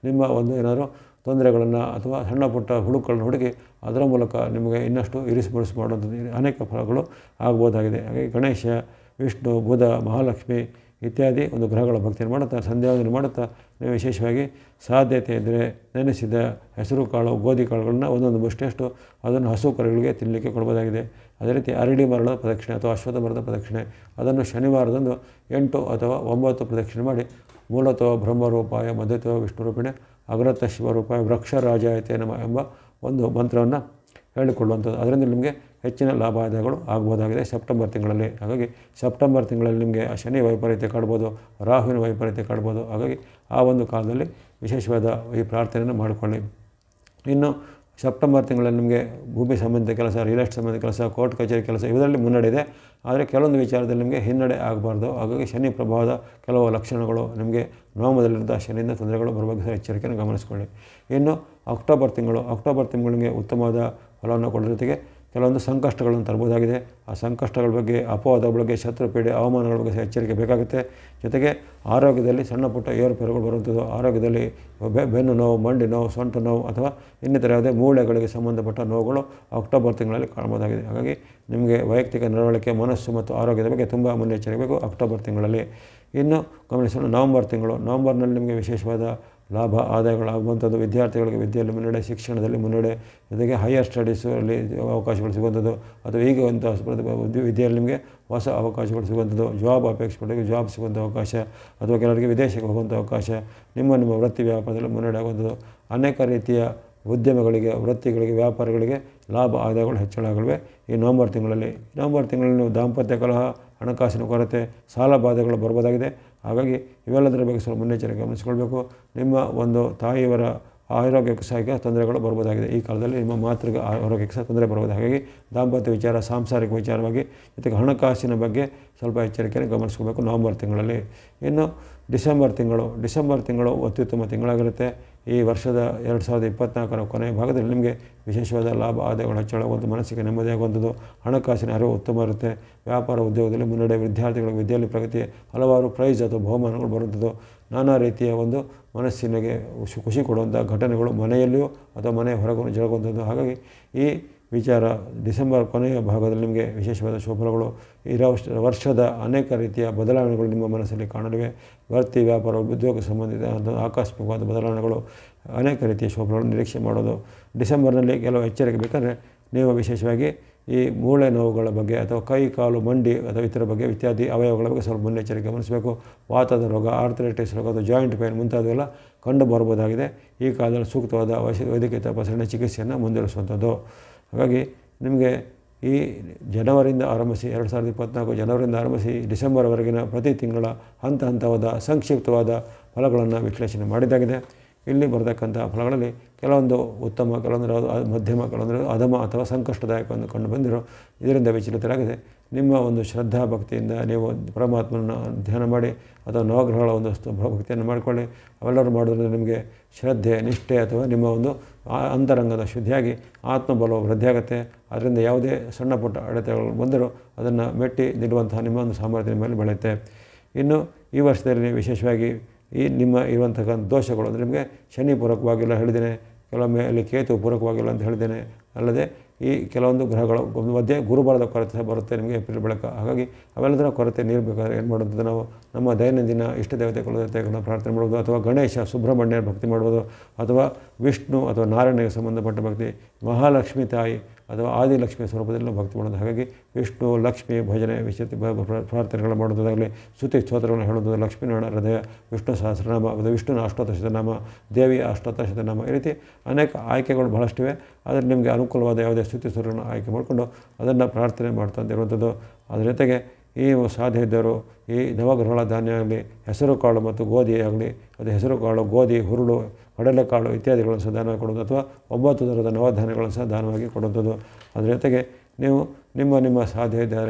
ನಿಮ್ಮ ಒಂದು ಏನಾದರೂ ತೊಂದರೆಗಳನ್ನು ಅಥವಾ ಸಣ್ಣ ಪುಟ್ಟ ಹುಡುಕುಗಳನ್ನು ಹುಡುಕಿ ಅದರ ಮೂಲಕ ನಿಮಗೆ ಇನ್ನಷ್ಟು ಇರಿಸು ಮುರಿಸು ಮಾಡುವಂಥದ್ದು ಅನೇಕ ಫಲಗಳು ಆಗ್ಬೋದಾಗಿದೆ ಹಾಗಾಗಿ ಗಣೇಶ ವಿಷ್ಣು ಬುಧ ಮಹಾಲಕ್ಷ್ಮಿ ಇತ್ಯಾದಿ ಒಂದು ಗ್ರಹಗಳ ಭಕ್ತಿಯನ್ನು ಮಾಡುತ್ತಾ ಸಂಧ್ಯಾವಂದನೆ ಮಾಡುತ್ತಾ ನೀವು ವಿಶೇಷವಾಗಿ ಸಾಧ್ಯತೆ ಇದ್ದರೆ ನೆನೆಸಿದ ಹೆಸರು ಕಾಳು ಗೋಧಿ ಕಾಳುಗಳನ್ನ ಒಂದೊಂದು ಮುಷ್ಟಿಯಷ್ಟು ಅದನ್ನು ಹಸು ಕರುಗಳಿಗೆ ತಿನ್ನಲಿಕ್ಕೆ ಕೊಡ್ಬೋದಾಗಿದೆ ಅದೇ ರೀತಿ ಅರಳಿ ಮರದ ಪ್ರದಕ್ಷಿಣೆ ಅಥವಾ ಅಶ್ವತ್ಥ ಮರದ ಪ್ರದಕ್ಷಿಣೆ ಅದನ್ನು ಶನಿವಾರದಂದು ಎಂಟು ಅಥವಾ ಒಂಬತ್ತು ಪ್ರದಕ್ಷಿಣೆ ಮಾಡಿ ಮೂಲತಃ ಬ್ರಹ್ಮರೂಪಾಯ ಮಧ್ಯತಃ ವಿಷ್ಣು ರೂಪಿಣೆ ಅಗ್ರತ ಶಿವರೂಪಾಯ ವೃಕ್ಷರಾಜಾಯತೆ ನಮ ಎಂಬ ಒಂದು ಮಂತ್ರವನ್ನು ಹೇಳಿಕೊಳ್ಳುವಂಥದ್ದು ಅದರಿಂದ ನಿಮಗೆ ಹೆಚ್ಚಿನ ಲಾಭಾದಾಯಗಳು ಆಗ್ಬೋದಾಗಿದೆ ಸೆಪ್ಟೆಂಬರ್ ತಿಂಗಳಲ್ಲಿ ಹಾಗಾಗಿ ಸೆಪ್ಟೆಂಬರ್ ತಿಂಗಳಲ್ಲಿ ನಿಮಗೆ ಆ ಶನಿ ವೈಪರೀತ್ಯ ಕಾಡ್ಬೋದು ರಾಹುವಿನ ವೈಪರೀತ್ಯ ಕಾಡ್ಬೋದು ಹಾಗಾಗಿ ಆ ಒಂದು ಕಾಲದಲ್ಲಿ ವಿಶೇಷವಾದ ಈ ಪ್ರಾರ್ಥನೆಯನ್ನು ಮಾಡಿಕೊಳ್ಳಿ ಇನ್ನು ಸೆಪ್ಟೆಂಬರ್ ತಿಂಗಳಲ್ಲಿ ನಿಮಗೆ ಭೂಮಿ ಸಂಬಂಧಿತ ಕೆಲಸ ರಿಯಲ್ ಎಸ್ಟೇಟ್ ಸಂಬಂಧಿತ ಕೆಲಸ ಕೋರ್ಟ್ ಕಚೇರಿ ಕೆಲಸ ಇದರಲ್ಲಿ ಮುನ್ನಡೆ ಇದೆ ಆದರೆ ಕೆಲವೊಂದು ವಿಚಾರದಲ್ಲಿ ನಿಮಗೆ ಹಿನ್ನಡೆ ಆಗಬಾರ್ದು ಹಾಗಾಗಿ ಶನಿ ಪ್ರಭಾವದ ಕೆಲವು ಲಕ್ಷಣಗಳು ನಿಮಗೆ ನೋಮದಲ್ಲಿದ್ದ ಶನಿಯಿಂದ ತೊಂದರೆಗಳು ಬರುವ ಬಗ್ಗೆ ಎಚ್ಚರಿಕೆಯನ್ನು ಗಮನಿಸಿಕೊಳ್ಳಿ ಇನ್ನು ಅಕ್ಟೋಬರ್ ತಿಂಗಳು ಅಕ್ಟೋಬರ್ ತಿಂಗಳಿಗೆ ಉತ್ತಮವಾದ ಫಲವನ್ನು ಕೊಡೋ ಜೊತೆಗೆ ಕೆಲವೊಂದು ಸಂಕಷ್ಟಗಳನ್ನು ತರಬಹುದಾಗಿದೆ ಆ ಸಂಕಷ್ಟಗಳ ಬಗ್ಗೆ ಅಪವಾದಗಳ ಬಗ್ಗೆ ಶತ್ರುಪೀಡೆ ಅವಮಾನಗಳ ಬಗ್ಗೆ ಎಚ್ಚರಿಕೆ ಬೇಕಾಗುತ್ತೆ ಜೊತೆಗೆ ಆರೋಗ್ಯದಲ್ಲಿ ಸಣ್ಣ ಪುಟ್ಟ ಏರುಪೇರುಗಳು ಬರುವಂಥದ್ದು ಆರೋಗ್ಯದಲ್ಲಿ ಬೆ ಬೆನ್ನು ನೋವು ಮಂಡಿ ನೋವು ಸೊಂಟು ನೋವು ಅಥವಾ ಇನ್ನಿತರ ಯಾವುದೇ ಮೂಳೆಗಳಿಗೆ ಸಂಬಂಧಪಟ್ಟ ನೋವುಗಳು ಅಕ್ಟೋಬರ್ ತಿಂಗಳಲ್ಲಿ ಕಾಣಬಹುದಾಗಿದೆ ಹಾಗಾಗಿ ನಿಮಗೆ ವೈಯಕ್ತಿಕ ನಡವಳಿಕೆ ಮನಸ್ಸು ಮತ್ತು ಆರೋಗ್ಯದ ಬಗ್ಗೆ ತುಂಬ ಮುನ್ನೆಚ್ಚರಿಕೆ ಬೇಕು ಅಕ್ಟೋಬರ್ ತಿಂಗಳಲ್ಲಿ ಇನ್ನು ಗಮನಿಸೋಣ ನವಂಬರ್ ತಿಂಗಳು ನವಂಬರ್ನಲ್ಲಿ ನಿಮಗೆ ವಿಶೇಷವಾದ ಲಾಭ ಆದಾಯಗಳಾಗುವಂಥದ್ದು ವಿದ್ಯಾರ್ಥಿಗಳಿಗೆ ವಿದ್ಯೆಯಲ್ಲಿ ಮುನ್ನಡೆ ಶಿಕ್ಷಣದಲ್ಲಿ ಮುನ್ನಡೆ ಜೊತೆಗೆ ಹೈಯರ್ ಸ್ಟಡೀಸಲ್ಲಿ ಅವಕಾಶಗಳು ಸಿಗುವಂಥದ್ದು ಅಥವಾ ಈಗ ಅಂತ ವಿದ್ಯೆಯಲ್ಲಿ ನಿಮಗೆ ಹೊಸ ಅವಕಾಶಗಳು ಸಿಗುವಂಥದ್ದು ಜಾಬ್ ಅಪೇಕ್ಷೆ ಪಡೆಗೆ ಜಾಬ್ ಸಿಗುವಂಥ ಅವಕಾಶ ಅಥವಾ ಕೆಲವರಿಗೆ ವಿದೇಶಕ್ಕೆ ಹೋಗುವಂಥ ಅವಕಾಶ ನಿಮ್ಮ ನಿಮ್ಮ ವೃತ್ತಿ ವ್ಯಾಪಾರದಲ್ಲಿ ಮುನ್ನಡೆ ಆಗುವಂಥದ್ದು ಅನೇಕ ರೀತಿಯ ಉದ್ಯಮಗಳಿಗೆ ವೃತ್ತಿಗಳಿಗೆ ವ್ಯಾಪಾರಗಳಿಗೆ ಲಾಭ ಆದಾಯಗಳು ಹೆಚ್ಚಳ ಆಗಲಿವೆ ಈ ನವಂಬರ್ ತಿಂಗಳಲ್ಲಿ ನವಂಬರ್ ತಿಂಗಳಲ್ಲಿ ನೀವು ದಾಂಪತ್ಯ ಕಲಹ ಹಣಕಾಸಿನ ಕೊರತೆ ಸಾಲ ಬಾಧೆಗಳು ಬರ್ಬೋದಾಗಿದೆ ಹಾಗಾಗಿ ಇವೆಲ್ಲದರ ಬಗ್ಗೆ ಸ್ವಲ್ಪ ಮುನ್ನೆಚ್ಚರಿಕೆ ಗಮನಿಸಿಕೊಳ್ಬೇಕು ನಿಮ್ಮ ಒಂದು ತಾಯಿಯವರ ಆರೋಗ್ಯಕ್ಕೆ ಸಹ ತೊಂದರೆಗಳು ಬರ್ಬೋದಾಗಿದೆ ಈ ಕಾಲದಲ್ಲಿ ನಿಮ್ಮ ಮಾತೃಗೆ ಆರೋಗ್ಯಕ್ಕೆ ಸಹ ತೊಂದರೆ ಬರ್ಬೋದು ಹಾಗಾಗಿ ದಾಂಪತ್ಯ ವಿಚಾರ ಸಾಂಸಾರಿಕ ವಿಚಾರವಾಗಿ ಜೊತೆಗೆ ಹಣಕಾಸಿನ ಬಗ್ಗೆ ಸ್ವಲ್ಪ ಎಚ್ಚರಿಕೆಯನ್ನು ಗಮನಿಸ್ಕೋಬೇಕು ನವಂಬರ್ ತಿಂಗಳಲ್ಲಿ ಇನ್ನು ಡಿಸೆಂಬರ್ ತಿಂಗಳು ಡಿಸೆಂಬರ್ ತಿಂಗಳು ಅತ್ಯುತ್ತಮ ತಿಂಗಳಾಗಿರುತ್ತೆ ಈ ವರ್ಷದ ಎರಡು ಸಾವಿರದ ಇಪ್ಪತ್ತ್ನಾಲ್ಕರ ಕೊನೆಯ ಭಾಗದಲ್ಲಿ ನಿಮಗೆ ವಿಶೇಷವಾದ ಲಾಭ ಆದಾಯಗಳು ಹೆಚ್ಚಳಾಗುವಂಥ ಮನಸ್ಸಿಗೆ ನೆಮ್ಮದಿಯಾಗುವಂಥದ್ದು ಹಣಕಾಸಿನ ಅರಿವು ಉತ್ತಮ ಇರುತ್ತೆ ವ್ಯಾಪಾರ ಉದ್ಯೋಗದಲ್ಲಿ ಮುನ್ನಡೆ ವಿದ್ಯಾರ್ಥಿಗಳ ವಿದ್ಯೆಯಲ್ಲಿ ಪ್ರಗತಿ ಹಲವಾರು ಪ್ರೈಸ್ ಅಥವಾ ಬಹುಮಾನಗಳು ಬರುವಂಥದ್ದು ನಾನಾ ರೀತಿಯ ಒಂದು ಮನಸ್ಸಿನಿಗೆ ಖುಷಿ ಖುಷಿ ಕೊಡುವಂಥ ಘಟನೆಗಳು ಮನೆಯಲ್ಲಿಯೂ ಅಥವಾ ಮನೆಯ ಹೊರಗೂ ಜರುಗುವಂಥದ್ದು ಹಾಗಾಗಿ ಈ ವಿಚಾರ ಡಿಸೆಂಬರ್ ಕೊನೆಯ ಭಾಗದಲ್ಲಿ ನಿಮಗೆ ವಿಶೇಷವಾದ ಶುಭಫಲಗಳು ಈ ವರ್ಷದ ಅನೇಕ ರೀತಿಯ ಬದಲಾವಣೆಗಳು ನಿಮ್ಮ ಮನಸ್ಸಲ್ಲಿ ಕಾಣಲಿವೆ ವೃತ್ತಿ ವ್ಯಾಪಾರ ಉದ್ಯೋಗ ಸಂಬಂಧಿತ ಆಕಸ್ಮಿಕವಾದ ಬದಲಾವಣೆಗಳು ಅನೇಕ ರೀತಿಯ ಶುಭಫಲಗಳನ್ನು ನಿರೀಕ್ಷೆ ಮಾಡೋದು ಡಿಸೆಂಬರ್ನಲ್ಲಿ ಕೆಲವು ಎಚ್ಚರಿಕೆ ಬೇಕಾದರೆ ನೀವು ವಿಶೇಷವಾಗಿ ಈ ಮೂಳೆ ನೋವುಗಳ ಬಗ್ಗೆ ಅಥವಾ ಕೈ ಕಾಲು ಮಂಡಿ ಅಥವಾ ಇತರ ಬಗ್ಗೆ ಇತ್ಯಾದಿ ಅವಯವಗಳ ಬಗ್ಗೆ ಸ್ವಲ್ಪ ಮುನ್ನೆಚ್ಚರಿಕೆ ಗಮನಿಸಬೇಕು ವಾತದ ರೋಗ ಆರ್ಥರೈಟಿಸ್ ರೋಗ ಅಥವಾ ಜಾಯಿಂಟ್ ಪೇನ್ ಮುಂತಾದವೆಲ್ಲ ಕಂಡು ಬರ್ಬೋದಾಗಿದೆ ಈ ಕಾಲದಲ್ಲಿ ಸೂಕ್ತವಾದ ವೈದ್ಯ ವೈದ್ಯಕೀಯ ತಪಾಸಣೆ ಚಿಕಿತ್ಸೆಯನ್ನು ಮುಂದುವರಿಸುವಂಥದ್ದು ಹಾಗಾಗಿ ನಿಮಗೆ ಈ ಜನವರಿಯಿಂದ ಆರಂಭಿಸಿ ಎರಡು ಸಾವಿರದ ಇಪ್ಪತ್ತ್ನಾಲ್ಕು ಜನವರಿಯಿಂದ ಆರಂಭಿಸಿ ಡಿಸೆಂಬರ್ವರೆಗಿನ ಪ್ರತಿ ತಿಂಗಳ ಹಂತ ಹಂತವಾದ ಸಂಕ್ಷಿಪ್ತವಾದ ಫಲಗಳನ್ನು ವಿಶ್ಲೇಷಣೆ ಮಾಡಿದ್ದಾಗಿದೆ ಇಲ್ಲಿ ಬರತಕ್ಕಂಥ ಫಲಗಳಲ್ಲಿ ಕೆಲವೊಂದು ಉತ್ತಮ ಕೆಲವೊಂದು ಮಧ್ಯಮ ಕೆಲವೊಂದು ಅಧಮ ಅಥವಾ ಸಂಕಷ್ಟದಾಯಕ ಎಂದು ಕಂಡು ಬಂದಿರೋ ಇದರಿಂದ ವಿಚಲಿತರಾಗಿದೆ ನಿಮ್ಮ ಒಂದು ಶ್ರದ್ಧಾ ಭಕ್ತಿಯಿಂದ ನೀವು ಪರಮಾತ್ಮನ ಧ್ಯಾನ ಮಾಡಿ ಅಥವಾ ನವಗ್ರಹಗಳ ಒಂದು ಭಕ್ತಿಯನ್ನು ಮಾಡಿಕೊಳ್ಳಿ ಅವೆಲ್ಲರೂ ಮಾಡೋದ್ರಿಂದ ನಿಮಗೆ ಶ್ರದ್ಧೆ ನಿಷ್ಠೆ ಅಥವಾ ನಿಮ್ಮ ಒಂದು ಅಂತರಂಗದ ಶುದ್ಧಿಯಾಗಿ ಆತ್ಮಬಲವು ವೃದ್ಧಿಯಾಗುತ್ತೆ ಅದರಿಂದ ಯಾವುದೇ ಸಣ್ಣ ಪುಟ್ಟ ಅಡೆತಡೆಗಳು ಬಂದರೂ ಅದನ್ನು ಮೆಟ್ಟಿ ನಿಲ್ಲುವಂತಹ ನಿಮ್ಮ ಒಂದು ಸಾಮರ್ಥ್ಯ ನಿಮ್ಮ ಮೇಲೆ ಬೆಳೆಯುತ್ತೆ ಇನ್ನು ಈ ವರ್ಷದಲ್ಲಿ ವಿಶೇಷವಾಗಿ ಈ ನಿಮ್ಮ ಇರುವಂತಕ್ಕಂಥ ದೋಷಗಳು ಅಂದರೆ ನಿಮಗೆ ಶನಿ ಪೂರಕವಾಗಿಲ್ಲ ಹೇಳಿದ್ದೇನೆ ಕೆಲವೊಮ್ಮೆ ಅಲ್ಲಿ ಕೇತು ಪೂರಕವಾಗಿಲ್ಲ ಅಂತ ಹೇಳಿದ್ದೇನೆ ಅಲ್ಲದೆ ಈ ಕೆಲವೊಂದು ಗ್ರಹಗಳು ಮಧ್ಯೆ ಗುರುಬಲದ ಕೊರತೆ ಸಹ ಬರುತ್ತೆ ನಿಮಗೆ ಏಪ್ರಿಲ್ ಬೆಳಕ ಹಾಗಾಗಿ ಅವೆಲ್ಲದರ ಕೊರತೆ ನೀರು ಬೇಕಾದ್ರೆ ಏನು ಮಾಡೋದು ನಾವು ನಮ್ಮ ದೈನಂದಿನ ಇಷ್ಟ ದೇವತೆ ಕುಲದೇವತೆಗಳನ್ನ ಪ್ರಾರ್ಥನೆ ಮಾಡ್ಬೋದು ಅಥವಾ ಗಣೇಶ ಸುಬ್ರಹ್ಮಣ್ಯ ಭಕ್ತಿ ಮಾಡ್ಬೋದು ಅಥವಾ ವಿಷ್ಣು ಅಥವಾ ನಾರಾಯಣಗೆ ಸಂಬಂಧಪಟ್ಟ ಭಕ್ತಿ ಮಹಾಲಕ್ಷ್ಮಿ ತಾಯಿ ಅಥವಾ ಆದಿಲಕ್ಷ್ಮಿ ಸ್ವರೂಪದಲ್ಲಿ ಭಕ್ತಿ ಮಾಡೋದು ಹಾಗಾಗಿ ವಿಷ್ಣು ಲಕ್ಷ್ಮಿ ಭಜನೆ ವಿಶೇಷ ಪ್ರಾರ್ಥನೆಗಳು ಮಾಡೋದಾಗಲಿ ಸ್ತುತಿ ಸ್ತೋತ್ರಗಳನ್ನು ಹೇಳೋದು ಲಕ್ಷ್ಮೀನಾರಾಯಣ ಹೃದಯ ವಿಷ್ಣು ಸಹಸ್ರನಾಮ ಅದು ವಿಷ್ಣುನ ಅಷ್ಟೋತ್ತರ ಶತನಾಮ ದೇವಿಯ ಅಷ್ಟೋತ್ತರ ಶತನಾಮ ಈ ರೀತಿ ಅನೇಕ ಆಯ್ಕೆಗಳು ಬಹಳಷ್ಟಿವೆ ಆದರೆ ನಿಮಗೆ ಅನುಕೂಲವಾದ ಯಾವುದೇ ಸ್ತುತಿ ಸ್ವರವನ್ನು ಆಯ್ಕೆ ಮಾಡಿಕೊಂಡು ಅದನ್ನು ಪ್ರಾರ್ಥನೆ ಮಾಡ್ತಾ ಇರುವಂಥದ್ದು ಅದರ ಜೊತೆಗೆ ಈ ಸಾಧ್ಯ ಇದ್ದರು ಈ ನವಗ್ರಹಗಳ ಧಾನ್ಯ ಆಗಲಿ ಹೆಸರು ಕಾಳು ಮತ್ತು ಗೋಧಿ ಆಗಲಿ ಅದು ಹೆಸರು ಕಾಳು ಗೋಧಿ ಹುರುಳು ಕಡಲೆಕಾಳು ಇತ್ಯಾದಿಗಳನ್ನು ಸಹ ದಾನ ಕೊಡೋದು ಅಥವಾ ಒಂಬತ್ತು ಥರದ ನವಧಾನ್ಯಗಳನ್ನು ಸಹ ದಾನವಾಗಿ ಕೊಡುವಂಥದ್ದು ಅದರ ಜೊತೆಗೆ ನೀವು ನಿಮ್ಮ ನಿಮ್ಮ ಸಾಧ್ಯ ಇದ್ದಾರೆ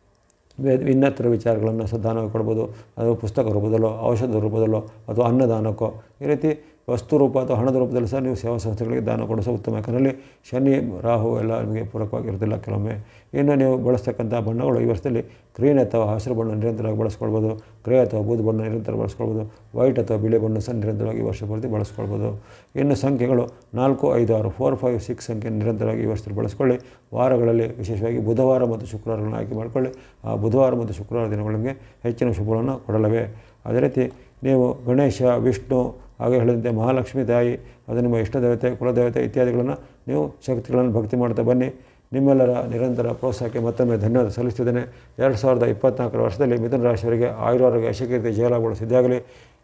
ಇನ್ನಿತರ ವಿಚಾರಗಳನ್ನು ಸಹ ದಾನವಾಗಿ ಕೊಡ್ಬೋದು ಅದು ಪುಸ್ತಕ ರೂಪದಲ್ಲೋ ಔಷಧ ರೂಪದಲ್ಲೋ ಅಥವಾ ಅನ್ನದಾನಕ್ಕೋ ಈ ರೀತಿ ವಸ್ತು ರೂಪ ಅಥವಾ ಹಣದ ರೂಪದಲ್ಲಿ ಸಹ ನೀವು ಸೇವಾ ಸಂಸ್ಥೆಗಳಿಗೆ ದಾನ ಕೊಡಿಸೋ ಉತ್ತಮ ಯಾಕಂದರೆ ಶನಿ ರಾಹು ಎಲ್ಲ ನಿಮಗೆ ಪೂರಕವಾಗಿರೋದಿಲ್ಲ ಕೆಲವೊಮ್ಮೆ ಇನ್ನು ನೀವು ಬಳಸ್ತಕ್ಕಂಥ ಬಣ್ಣಗಳು ಈ ವರ್ಷದಲ್ಲಿ ಗ್ರೀನ್ ಅಥವಾ ಹಸಿರು ಬಣ್ಣ ನಿರಂತರವಾಗಿ ಬಳಸ್ಕೊಳ್ಬೋದು ಗ್ರೇ ಅಥವಾ ಬೂದು ಬಣ್ಣ ನಿರಂತರ ಬಳಸ್ಕೊಳ್ಬೋದು ವೈಟ್ ಅಥವಾ ಬಿಳಿ ಬಣ್ಣ ಸಹ ನಿರಂತರವಾಗಿ ಈ ವರ್ಷ ಪೂರ್ತಿ ಬಳಸ್ಕೊಳ್ಬೋದು ಇನ್ನು ಸಂಖ್ಯೆಗಳು ನಾಲ್ಕು ಐದು ಆರು ಫೋರ್ ಫೈವ್ ಸಿಕ್ಸ್ ಸಂಖ್ಯೆ ನಿರಂತರವಾಗಿ ಈ ವರ್ಷದಲ್ಲಿ ಬಳಸ್ಕೊಳ್ಳಿ ವಾರಗಳಲ್ಲಿ ವಿಶೇಷವಾಗಿ ಬುಧವಾರ ಮತ್ತು ಶುಕ್ರವಾರಗಳನ್ನು ಆಯ್ಕೆ ಮಾಡಿಕೊಳ್ಳಿ ಆ ಬುಧವಾರ ಮತ್ತು ಶುಕ್ರವಾರ ದಿನಗಳಿಗೆ ಹೆಚ್ಚಿನ ಶುಭಗಳನ್ನು ಕೊಡಲವೇ ಅದೇ ರೀತಿ ನೀವು ಗಣೇಶ ವಿಷ್ಣು ಹಾಗೆ ಹೇಳಿದಂತೆ ಮಹಾಲಕ್ಷ್ಮಿ ತಾಯಿ ಅದು ನಿಮ್ಮ ಇಷ್ಟದೇವತೆ ಕುಲದೇವತೆ ಇತ್ಯಾದಿಗಳನ್ನು ನೀವು ಶಕ್ತಿಗಳನ್ನು ಭಕ್ತಿ ಮಾಡ್ತಾ ಬನ್ನಿ ನಿಮ್ಮೆಲ್ಲರ ನಿರಂತರ ಪ್ರೋತ್ಸಾಹಕ್ಕೆ ಮತ್ತೊಮ್ಮೆ ಧನ್ಯವಾದ ಸಲ್ಲಿಸ್ತಿದ್ದೇನೆ ಎರಡು ಸಾವಿರದ ಇಪ್ಪತ್ನಾಲ್ಕರ ವರ್ಷದಲ್ಲಿ ಮಿಥುನ ರಾಶಿಯವರಿಗೆ ಆಯುರ್ವಾರೋಗ್ಯ ಯಶಕೀರ್ತಿ ಜಯಲಾಭಗಳು ಸಿದ್ಧಿಯಾಗಲಿ